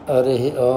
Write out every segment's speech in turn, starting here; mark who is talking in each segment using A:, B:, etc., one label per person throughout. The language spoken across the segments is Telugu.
A: हरिः ॐ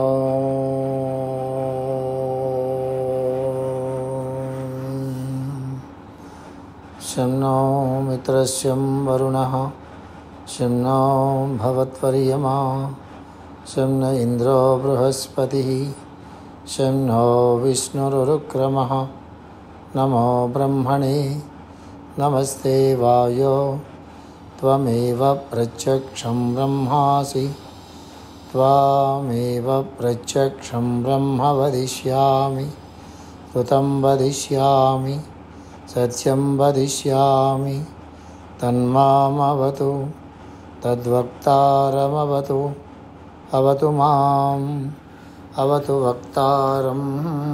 A: शं नो मित्रस्यं वरुणः शं नो भवत्वर्यमा शं न इन्द्रो बृहस्पतिः शं नो विष्णुरुक्रमः नमो ब्रह्मणे नमस्ते वायो त्वमेव प्रत्यक्षं ब्रह्मासि त्वामेव प्रत्यक्षं ब्रह्म वदिष्यामि ऋतं वदिष्यामि सत्यं वदिष्यामि तन्मामवतु तद्वक्तारमवतु अवतु माम् अवतु वक्तारम्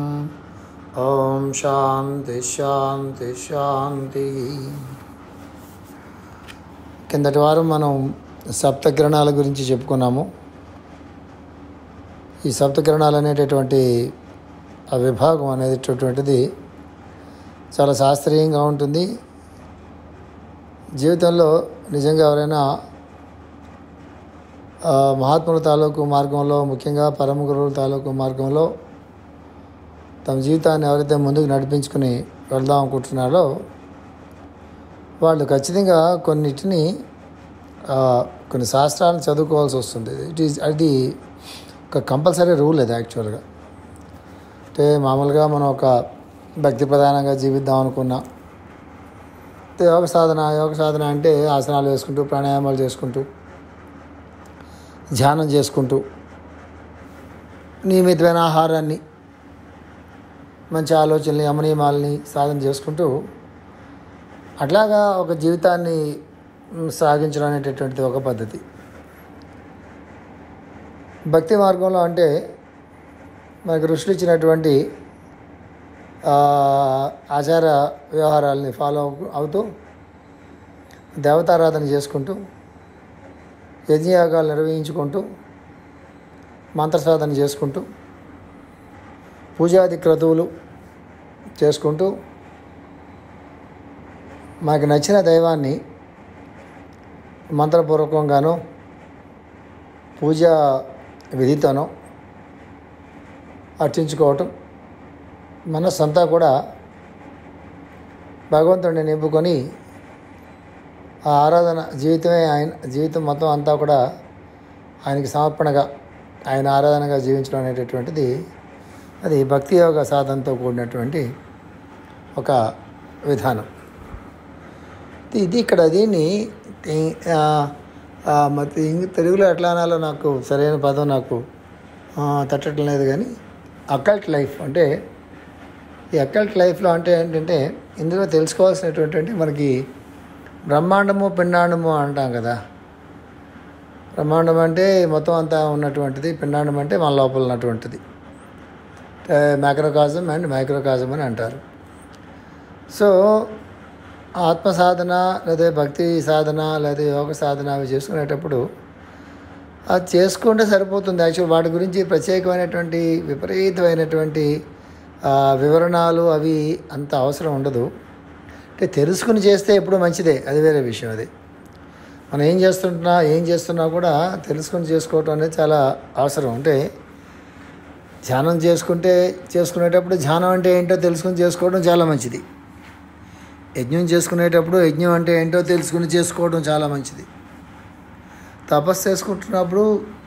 A: ॐ శాంతి శాంతి శాంతి కిందటి వారం మనం సప్తకిరణాల గురించి చెప్పుకున్నాము ఈ సప్తకిరణాలు అనేటటువంటి ఆ విభాగం అనేటటువంటిది చాలా శాస్త్రీయంగా ఉంటుంది జీవితంలో నిజంగా ఎవరైనా ఆ, మహాత్ముల తాలూకు మార్గంలో ముఖ్యంగా పరమ గురువుల తాలూకు మార్గంలో తమ జీవితాన్ని ఎవరైతే ముందుకు నడిపించుకుని వెళ్దాం అనుకుంటున్నారో వాళ్ళు ఖచ్చితంగా కొన్నిటిని ఆ, కొన్ని శాస్త్రాలను చదువుకోవాల్సి వస్తుంది ఇట్ ఈజ్ అది ఒక కంపల్సరీ రూల్ అది యాక్చువల్గా అంటే మామూలుగా మనం ఒక భక్తి ప్రధానంగా జీవిద్దాం అనుకున్నా అయితే యోగ సాధన యోగ సాధన అంటే ఆసనాలు వేసుకుంటూ ప్రాణాయామాలు చేసుకుంటూ ధ్యానం చేసుకుంటూ నియమితమైన ఆహారాన్ని మంచి ఆలోచనల్ని అమనీయమాలని సాధన చేసుకుంటూ అట్లాగా ఒక జీవితాన్ని మ్, సాగించడం అనేటటువంటిది ఒక పద్ధతి భక్తి మార్గంలో అంటే మనకు ఋషులు ఇచ్చినటువంటి ఆ, ఆచార వ్యవహారాలని ఫాలో అవు- అవుతూ దేవతారాధన చేసుకుంటూ యజ్ఞయాగాలు నిర్వహించుకుంటూ మంత్రసాధన చేసుకుంటూ పూజాది క్రతువులు చేసుకుంటూ మనకు నచ్చిన దైవాన్ని మంత్రపూర్వకంగానో పూజా విధితోనో అర్చించుకోవటం మనస్సంతా కూడా భగవంతుడిని నింపుకొని ఆ ఆరాధన జీవితమే ఆయన జీవితం మొత్తం అంతా కూడా ఆయనకి సమర్పణగా ఆయన ఆరాధనగా జీవించడం అనేటటువంటిది అది భక్తి యోగ సాధనతో కూడినటువంటి ఒక విధానం ఇది ఇక్కడ దీన్ని ఈ- ఆ, ఆ, మరి ఇంగ్ తెలుగులో ఎట్లా అనాలో నాకు సరైన పదం నాకు ఆ, తట్టడం లేదు కానీ అకల్ట్ లైఫ్ అంటే ఈ అకల్ట్ లైఫ్లో అంటే ఏంటంటే ఇందులో తెలుసుకోవాల్సినటువంటి అంటే మనకి బ్రహ్మాండము పిండాండము అంటాం కదా బ్రహ్మాండం అంటే మొత్తం అంతా ఉన్నటువంటిది పిండాండం అంటే మన లోపల ఉన్నటువంటిది మైక్రోకాజం అండ్ మైక్రోకాజం అని అంటారు సో ఆత్మ సాధన లేదా భక్తి సాధన లేదా యోగ సాధన అవి చేసుకునేటప్పుడు అది చేసుకుంటే సరిపోతుంది యాక్చువల్ వాటి గురించి ప్రత్యేకమైనటువంటి విపరీతమైనటువంటి ఆ, వివరణలు అవి అంత అవసరం ఉండదు అంటే తెలుసుకుని చేస్తే ఎప్పుడు మంచిదే అది వేరే విషయం అది మనం ఏం చేస్తుంటున్నా ఏం చేస్తున్నా కూడా తెలుసుకుని చేసుకోవటం అనేది చాలా అవసరం అంటే ధ్యానం చేసుకుంటే చేసుకునేటప్పుడు ధ్యానం అంటే ఏంటో తెలుసుకుని చేసుకోవడం చాలా మంచిది యజ్ఞం చేసుకునేటప్పుడు యజ్ఞం అంటే ఏంటో తెలుసుకుని చేసుకోవడం చాలా మంచిది తపస్సు చేసుకుంటున్నప్పుడు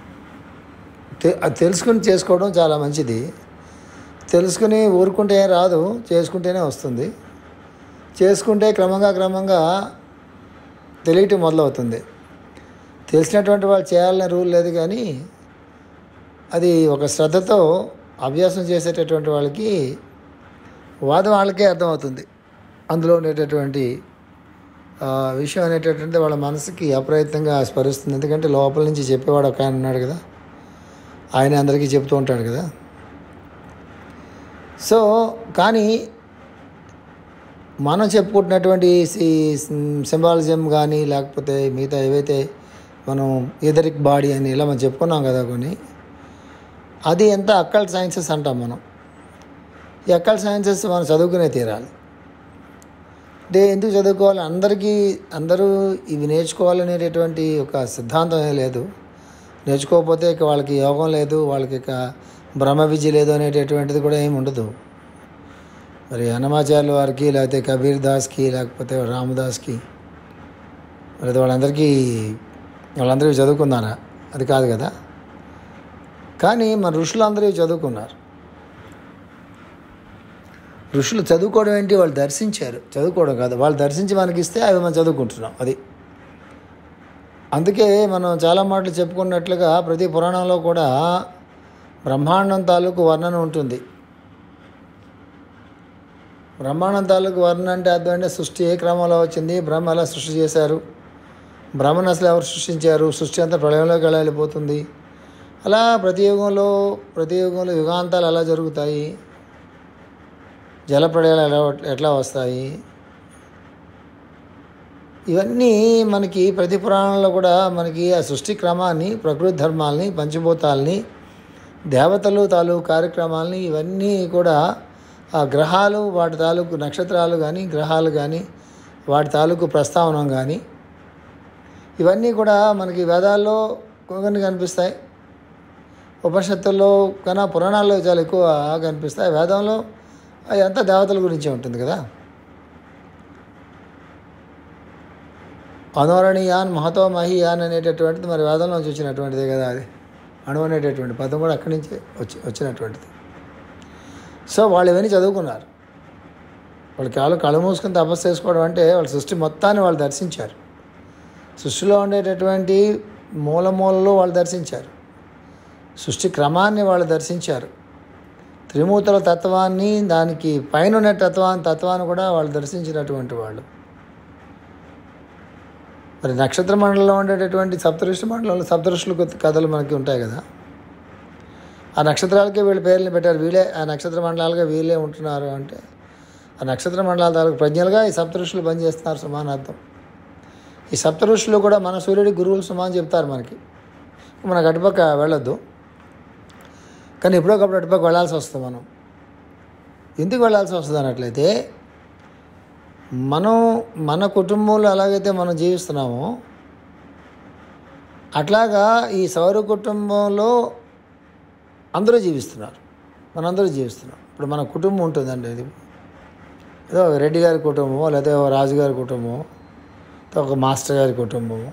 A: తె- అది తెలుసుకుని చేసుకోవడం చాలా మంచిది తెలుసుకుని ఊరుకుంటే ఏం రాదు చేసుకుంటేనే వస్తుంది చేసుకుంటే క్రమంగా క్రమంగా తెలియటం మొదలవుతుంది తెలిసినటువంటి వాళ్ళు చేయాలనే రూల్ లేదు కానీ అది ఒక శ్రద్ధతో అభ్యాసం చేసేటటువంటి వాళ్ళకి వాదం వాళ్ళకే అర్థమవుతుంది అందులో ఉండేటటువంటి ఆ, విషయం అనేటటువంటి వాళ్ళ మనసుకి అప్రయత్నంగా స్మరిస్తుంది ఎందుకంటే లోపల నుంచి చెప్పేవాడు ఒక ఆయన ఉన్నాడు కదా ఆయన అందరికీ చెప్తూ ఉంటాడు కదా సో కానీ మనం చెప్పుకుంటున్నటువంటి సింబాలిజం కానీ లేకపోతే మిగతా ఏవైతే మనం ఎదరిక్ బాడీ అని ఇలా మనం చెప్పుకున్నాం కదా కొన్ని అది ఎంత అక్కల్ సైన్సెస్ అంటాం మనం ఈ అక్కల్ సైన్సెస్ మనం చదువుకునే తీరాలి అంటే ఎందుకు చదువుకోవాలి అందరికీ అందరూ ఇవి నేర్చుకోవాలనేటటువంటి ఒక సిద్ధాంతం ఏం లేదు నేర్చుకోకపోతే ఇక వాళ్ళకి యోగం లేదు వాళ్ళకి ఇక బ్రహ్మ విద్య లేదు అనేటటువంటిది కూడా ఏమి ఉండదు మరి హనుమాచార్యుల వారికి లేకపోతే కబీర్ దాస్కి లేకపోతే రామదాస్కి లేదా వాళ్ళందరికీ వాళ్ళందరూ చదువుకున్నారా అది కాదు కదా కానీ మన ఋషులు అందరూ చదువుకున్నారు ఋషులు చదువుకోవడం ఏంటి వాళ్ళు దర్శించారు చదువుకోవడం కాదు వాళ్ళు దర్శించి మనకి ఇస్తే అవి మనం చదువుకుంటున్నాం అది అందుకే మనం చాలా మాటలు చెప్పుకున్నట్లుగా ప్రతి పురాణంలో కూడా బ్రహ్మాండం తాలూకు వర్ణన ఉంటుంది బ్రహ్మాండం తాలూకు వర్ణన అంటే అర్థం అంటే సృష్టి ఏ క్రమంలో వచ్చింది బ్రహ్మ ఎలా సృష్టి చేశారు బ్రహ్మను అసలు ఎవరు సృష్టించారు సృష్టి అంతా ప్రళయంలోకి ఎలా వెళ్ళిపోతుంది అలా ప్రతి యుగంలో ప్రతి యుగంలో యుగాంతాలు ఎలా జరుగుతాయి జలప్రళయాలు ఎలా ఎట్లా వస్తాయి ఇవన్నీ మనకి ప్రతి పురాణంలో కూడా మనకి ఆ సృష్టి క్రమాన్ని ప్రకృతి ధర్మాల్ని పంచభూతాల్ని దేవతలు తాలూకు కార్యక్రమాలని ఇవన్నీ కూడా ఆ గ్రహాలు వాటి తాలూకు నక్షత్రాలు కానీ గ్రహాలు కానీ వాటి తాలూకు ప్రస్తావనం కానీ ఇవన్నీ కూడా మనకి వేదాల్లో కొన్ని కనిపిస్తాయి ఉపనిషత్తుల్లో కన్నా పురాణాల్లో చాలా ఎక్కువ కనిపిస్తాయి వేదంలో అది అంతా దేవతల గురించే ఉంటుంది కదా అనోరణీయాన్ మహతో మహియాన్ అనేటటువంటిది మరి వేదంలోంచి వచ్చినటువంటిదే కదా అది అణు అనేటటువంటి పదం కూడా అక్కడి నుంచే వచ్చి వచ్చినటువంటిది సో వాళ్ళు ఇవన్నీ చదువుకున్నారు వాళ్ళు కేవలం కళ్ళు మూసుకుని తపస్సు చేసుకోవడం అంటే వాళ్ళ సృష్టి మొత్తాన్ని వాళ్ళు దర్శించారు సృష్టిలో ఉండేటటువంటి మూల మూలలో వాళ్ళు దర్శించారు సృష్టి క్రమాన్ని వాళ్ళు దర్శించారు త్రిమూర్తుల తత్వాన్ని దానికి పైన ఉన్న తత్వాన్ని తత్వాన్ని కూడా వాళ్ళు దర్శించినటువంటి వాళ్ళు మరి నక్షత్ర మండలంలో ఉండేటటువంటి సప్తఋషి మండలంలో సప్తఋషులు కథలు మనకి ఉంటాయి కదా ఆ నక్షత్రాలకే వీళ్ళ పేర్లను పెట్టారు వీళ్ళే ఆ నక్షత్ర మండలాలుగా వీళ్ళే ఉంటున్నారు అంటే ఆ నక్షత్ర మండలాల తాలూకు ప్రజ్ఞలుగా ఈ సప్తఋషులు పనిచేస్తున్నారు సుమాన్ అర్థం ఈ సప్తఋషులు కూడా మన సూర్యుడి గురువులు సుమాన్ చెప్తారు మనకి మన గడిపక్క వెళ్ళొద్దు కానీ ఎప్పుడోకప్పుడు అటుపక్క వెళ్ళాల్సి వస్తుంది మనం ఎందుకు వెళ్ళాల్సి వస్తుంది అన్నట్లయితే మనం మన కుటుంబంలో ఎలాగైతే మనం జీవిస్తున్నామో అట్లాగా ఈ సౌర కుటుంబంలో అందరూ జీవిస్తున్నారు మనందరూ జీవిస్తున్నాం ఇప్పుడు మన కుటుంబం ఉంటుందండి ఇది ఏదో రెడ్డి గారి కుటుంబమో లేదా రాజుగారి కుటుంబమో ఒక మాస్టర్ గారి కుటుంబము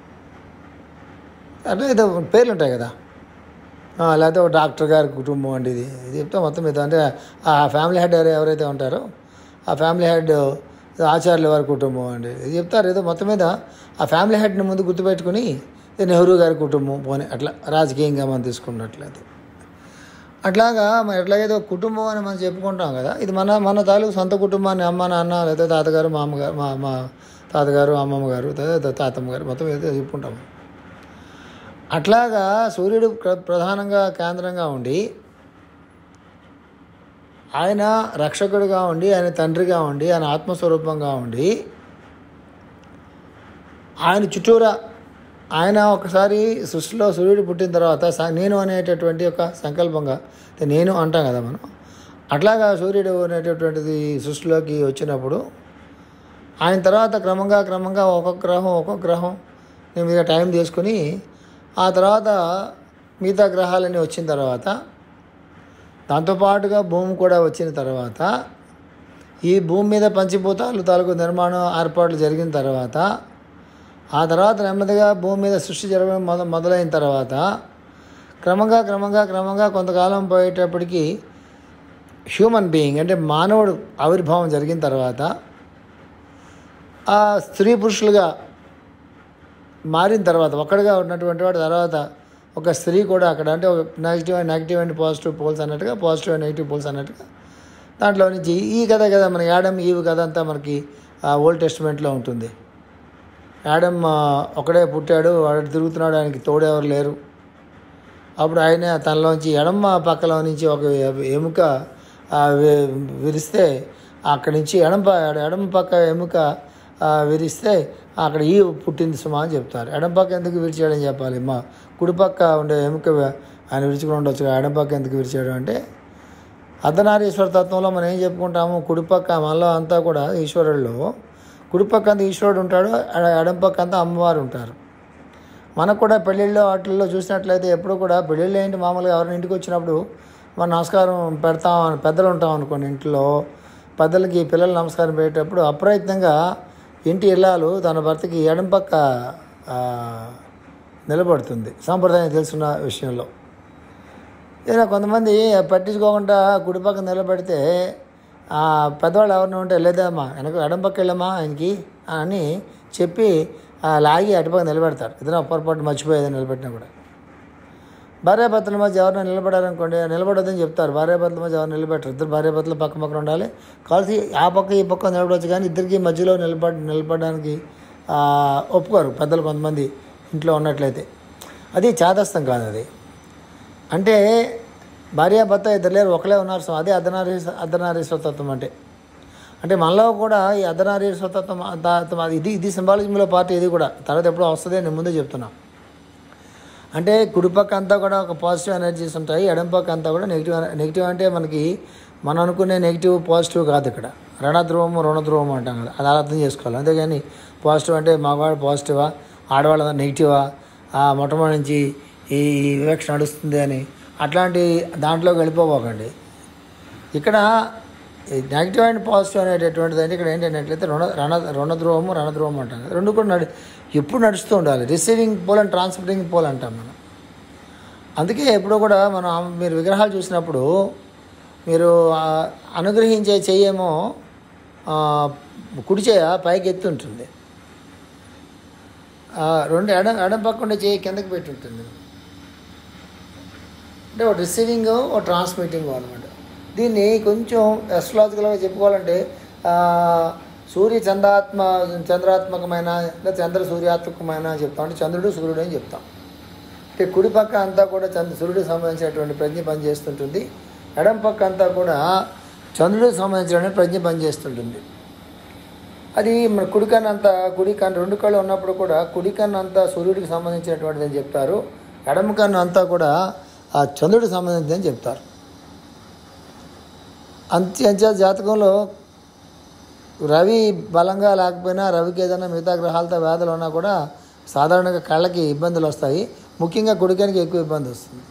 A: అట్లా ఏదో పేర్లు ఉంటాయి కదా లేకపోతే ఒక డాక్టర్ గారి కుటుంబం అండి ఇది ఇది చెప్తే మొత్తం మీద అంటే ఆ ఫ్యామిలీ హెడ్ ఎవరైతే ఉంటారో ఆ ఫ్యామిలీ హెడ్ ఆచార్యుల వారి కుటుంబం అండి ఇది చెప్తారు ఏదో మొత్తం మీద ఆ ఫ్యామిలీ హెడ్ని ముందు గుర్తుపెట్టుకుని నెహ్రూ గారి కుటుంబం పోనీ అట్లా రాజకీయంగా మనం తీసుకున్నట్లయితే అట్లాగా మరి ఎట్లాగైతే ఒక కుటుంబం అని మనం చెప్పుకుంటాం కదా ఇది మన మన తాలూకు సొంత కుటుంబాన్ని అమ్మ నాన్న లేదా తాతగారు మా అమ్మగారు మా మా తాతగారు అమ్మమ్మ గారు లేదా తాతమ్మ గారు మొత్తం ఏదో చెప్పుకుంటాం అట్లాగా సూర్యుడు ప్రధానంగా కేంద్రంగా ఉండి ఆయన రక్షకుడిగా ఉండి ఆయన తండ్రిగా ఉండి ఆయన ఆత్మస్వరూపంగా ఉండి ఆయన చుట్టూరా ఆయన ఒకసారి సృష్టిలో సూర్యుడు పుట్టిన తర్వాత నేను అనేటటువంటి ఒక సంకల్పంగా నేను అంటాం కదా మనం అట్లాగా సూర్యుడు అనేటటువంటిది సృష్టిలోకి వచ్చినప్పుడు ఆయన తర్వాత క్రమంగా క్రమంగా ఒక్కొక్క గ్రహం ఒక్కొక్క గ్రహం నేను మీద టైం తీసుకుని ఆ తర్వాత మిగతా గ్రహాలన్నీ వచ్చిన తర్వాత దాంతోపాటుగా భూమి కూడా వచ్చిన తర్వాత ఈ భూమి మీద పంచభూతాలు తాలూకు నిర్మాణం ఏర్పాట్లు జరిగిన తర్వాత ఆ తర్వాత నెమ్మదిగా భూమి మీద సృష్టి జరగడం మొద మొదలైన తర్వాత క్రమంగా క్రమంగా క్రమంగా కొంతకాలం పోయేటప్పటికి హ్యూమన్ బీయింగ్ అంటే మానవుడు ఆవిర్భావం జరిగిన తర్వాత ఆ స్త్రీ పురుషులుగా మారిన తర్వాత ఒక్కడిగా ఉన్నటువంటి వాడు తర్వాత ఒక స్త్రీ కూడా అక్కడ అంటే ఒక negative and negative and positive poles అన్నట్టుగా పాజిటివ్ అండ్ నెగిటివ్ పోల్స్ అన్నట్టుగా దాంట్లో నుంచి ఈ కథ కదా మన యాడమ్ ఈవి కథ అంతా మనకి ఓల్డ్ టెస్ట్మెంట్లో ఉంటుంది యాడమ్ ఒకడే పుట్టాడు వాడు తిరుగుతున్నాడు ఆయనకి తోడెవరు లేరు అప్పుడు ఆయన తనలోంచి ఎడమ పక్కలో నుంచి ఒక ఎముక విరిస్తే అక్కడి నుంచి ఎడమ ఎడమ పక్క ఎముక విరిస్తే అక్కడ ఈ పుట్టింది సుమా అని చెప్తారు ఎడమ పక్క ఎందుకు విరిచాడని చెప్పాలి మా కుడిపక్క ఉండే ఎముక ఆయన విరుచుకుని ఉండొచ్చు ఎడమ పక్క ఎందుకు విరిచాడు అంటే అర్ధనారీశ్వర తత్వంలో మనం ఏం చెప్పుకుంటాము కుడిపక్క మనలో అంతా కూడా ఈశ్వరుల్లో కుడిపక్క అంతా ఈశ్వరుడు ఉంటాడు ఎడం పక్క అంతా అమ్మవారు ఉంటారు మనకు కూడా పెళ్ళిళ్ళు వాటిల్లో చూసినట్లయితే ఎప్పుడు కూడా పెళ్ళిళ్ళు ఏంటి మామూలుగా ఎవరైనా ఇంటికి వచ్చినప్పుడు మనం నమస్కారం పెడతాం పెద్దలు ఉంటాం అనుకోండి ఇంట్లో పెద్దలకి పిల్లలు నమస్కారం పెట్టేటప్పుడు అప్రయత్నంగా ఇంటి ఇల్లాలు తన భర్తకి ఎడం పక్క ఆ, నిలబడుతుంది సాంప్రదాయం తెలుసున్న విషయంలో ఇలా కొంతమంది పట్టించుకోకుండా గుడి పక్కన నిలబెడితే ఆ పెద్దవాళ్ళు ఎవరిని ఉంటే లేదమ్మా వెనక ఎడం పక్క వెళ్ళమ్మా ఆయనకి అని చెప్పి ఆ లాగి అటుపక్క నిలబెడతారు ఏదైనా పొరపాటు మర్చిపోయేది నిలబెట్టినా కూడా భార్యాభర్తల మధ్య ఎవరైనా నిలబడారనుకోండి నిలబడొద్దని చెప్తారు భార్యాభర్తల మధ్య ఎవరు నిలబెట్టరు ఇద్దరు భార్యాభర్తలు పక్క పక్కన ఉండాలి కలిసి ఆ పక్క ఈ పక్క నిలబడవచ్చు కానీ ఇద్దరికి మధ్యలో నిలబడ నిలబడడానికి ఆ, ఒప్పుకోరు పెద్దలు కొంతమంది ఇంట్లో ఉన్నట్లయితే అది చాదస్తం కాదు అది అంటే భార్యాభర్త ఇద్దరు లేరు ఒకలే ఉన్నారు సో అదే అర్ధనారీ అర్ధనారీశ్వర తత్వం అంటే అంటే మనలో కూడా ఈ అర్ధనారీశ్వర తత్వం తత్వం అది ఇది ఇది సింబాలిజంలో పార్టీ ఇది కూడా తర్వాత ఎప్పుడో వస్తుంది నేను ముందే చెప్తున్నా అంటే కుడిపక్క అంతా కూడా ఒక పాజిటివ్ ఎనర్జీస్ ఉంటాయి ఎడం పక్క అంతా కూడా నెగిటివ్ నెగిటివ్ అంటే మనకి మనం అనుకునే నెగిటివ్ పాజిటివ్ కాదు ఇక్కడ రణధ్రువము రుణధ్రువము అంటాం కదా అది అలా అర్థం చేసుకోవాలి అంతేగాని పాజిటివ్ అంటే మగవాడు పాజిటివా ఆడవాళ్ళ నెగిటివా ఆ మొట్టమొదటి నుంచి ఈ వివక్ష నడుస్తుంది అని అట్లాంటి దాంట్లోకి వెళ్ళిపోబోకండి ఇక్కడ నెగిటివ్ అండ్ పాజిటివ్ అనేటటువంటిది అంటే ఇక్కడ ఏంటంటే రుణ రణ రుణధ్రువము రణధ్రువము అంటాం కదా రెండు కూడా నడి ఎప్పుడు నడుస్తూ ఉండాలి receiving pole and transmitting pole అంటాం మనం అందుకే ఎప్పుడూ కూడా మనం మీరు విగ్రహాలు చూసినప్పుడు మీరు ఆ, అనుగ్రహించే చెయ్యేమో ఆ, కుడి చేయ పైకి ఎత్తి ఉంటుంది ఆ, రెండు ఎడం ఎడం పక్క ఉండే చేయి కిందకి పెట్టి ఉంటుంది అంటే ఒక రిసీవింగ్ ఒక ట్రాన్స్మిటింగ్ అనమాట దీన్ని కొంచెం ఎస్ట్రాలజికల్గా చెప్పుకోవాలంటే ఆ, సూర్య చంద్రాత్మ చంద్రాత్మకమైన లేదా చంద్ర సూర్యాత్మకమైన అని చెప్తాం అంటే చంద్రుడు సూర్యుడు అని చెప్తాం అంటే కుడి పక్క అంతా కూడా చంద్ర సూర్యుడికి సంబంధించినటువంటి ప్రజ్ఞ పనిచేస్తుంటుంది ఎడం పక్క అంతా కూడా చంద్రుడికి సంబంధించిన ప్రజ్ఞ పనిచేస్తుంటుంది అది మన కుడి కన్ను అంతా కుడి కన్ను రెండు కళ్ళు ఉన్నప్పుడు కూడా కుడి కన్ను అంతా సూర్యుడికి సంబంధించినటువంటిది అని చెప్తారు ఎడమ కన్ను అంతా కూడా ఆ చంద్రుడికి సంబంధించింది అని చెప్తారు అంత్య అంత్య జాతకంలో రవి బలంగా లేకపోయినా రవికి ఏదైనా మిగతా గ్రహాలతో వ్యాధులు ఉన్నా కూడా సాధారణంగా కళ్ళకి ఇబ్బందులు వస్తాయి ముఖ్యంగా కుడికానికి ఎక్కువ ఇబ్బంది వస్తుంది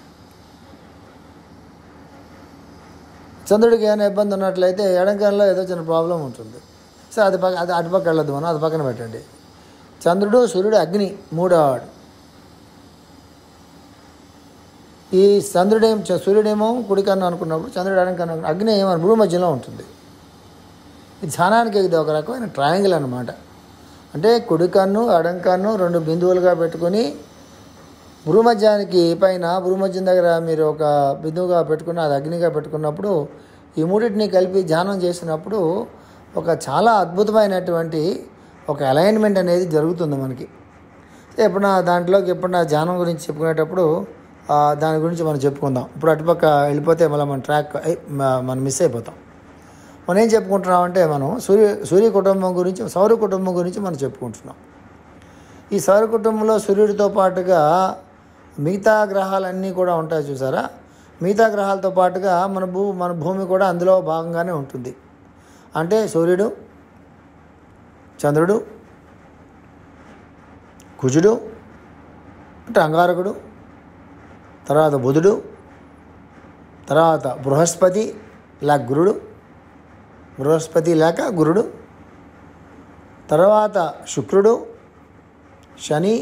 A: చంద్రుడికి ఏమైనా ఇబ్బంది ఉన్నట్లయితే ఎడంకల్లో ఏదో చిన్న ప్రాబ్లం ఉంటుంది సో అది పక్క అది అటుపక్క వెళ్ళదు మనం అది పక్కన పెట్టండి చంద్రుడు సూర్యుడు అగ్ని మూడోవాడు ఈ చంద్రుడేం చ- సూర్యుడేమో కుడికన్ను అనుకున్నప్పుడు చంద్రుడు ఎడంకన్ను అనుకున్నప్పుడు అగ్ని ఏమో భూమి మధ్యలో ఉంటుంది ఇది ధ్యానానికి ఇది ఒక రకమైన ట్రయాంగిల్ అనమాట అంటే కుడికన్ను ఎడంకన్ను రెండు బిందువులుగా పెట్టుకొని భూమధ్యానికి పైన భూమధ్యం దగ్గర మీరు ఒక బిందువుగా పెట్టుకున్న అది అగ్నిగా పెట్టుకున్నప్పుడు ఈ మూడింటిని కలిపి ధ్యానం చేసినప్పుడు ఒక చాలా అద్భుతమైనటువంటి ఒక అలైన్మెంట్ అనేది జరుగుతుంది మనకి ఎప్పుడన్నా దాంట్లోకి ఎప్పుడన్నా ధ్యానం గురించి చెప్పుకునేటప్పుడు ఆ, దాని గురించి మనం చెప్పుకుందాం ఇప్పుడు అటుపక్క వెళ్ళిపోతే మళ్ళీ మన ట్రాక్ అయ్, మ- మనం మిస్ అయిపోతాం మనం ఏం చెప్పుకుంటున్నామంటే మనం సూర్య సూర్య కుటుంబం గురించి సౌర కుటుంబం గురించి మనం చెప్పుకుంటున్నాం ఈ సౌర కుటుంబంలో సూర్యుడితో పాటుగా మిగతా గ్రహాలన్నీ కూడా ఉంటాయి చూసారా మిగతా గ్రహాలతో పాటుగా మన భూ మన భూమి కూడా అందులో భాగంగానే ఉంటుంది అంటే సూర్యుడు చంద్రుడు కుజుడు అంటే అంగారకుడు తర్వాత బుధుడు తర్వాత బృహస్పతి లేక గురుడు బృహస్పతి లేక గురుడు తర్వాత శుక్రుడు శని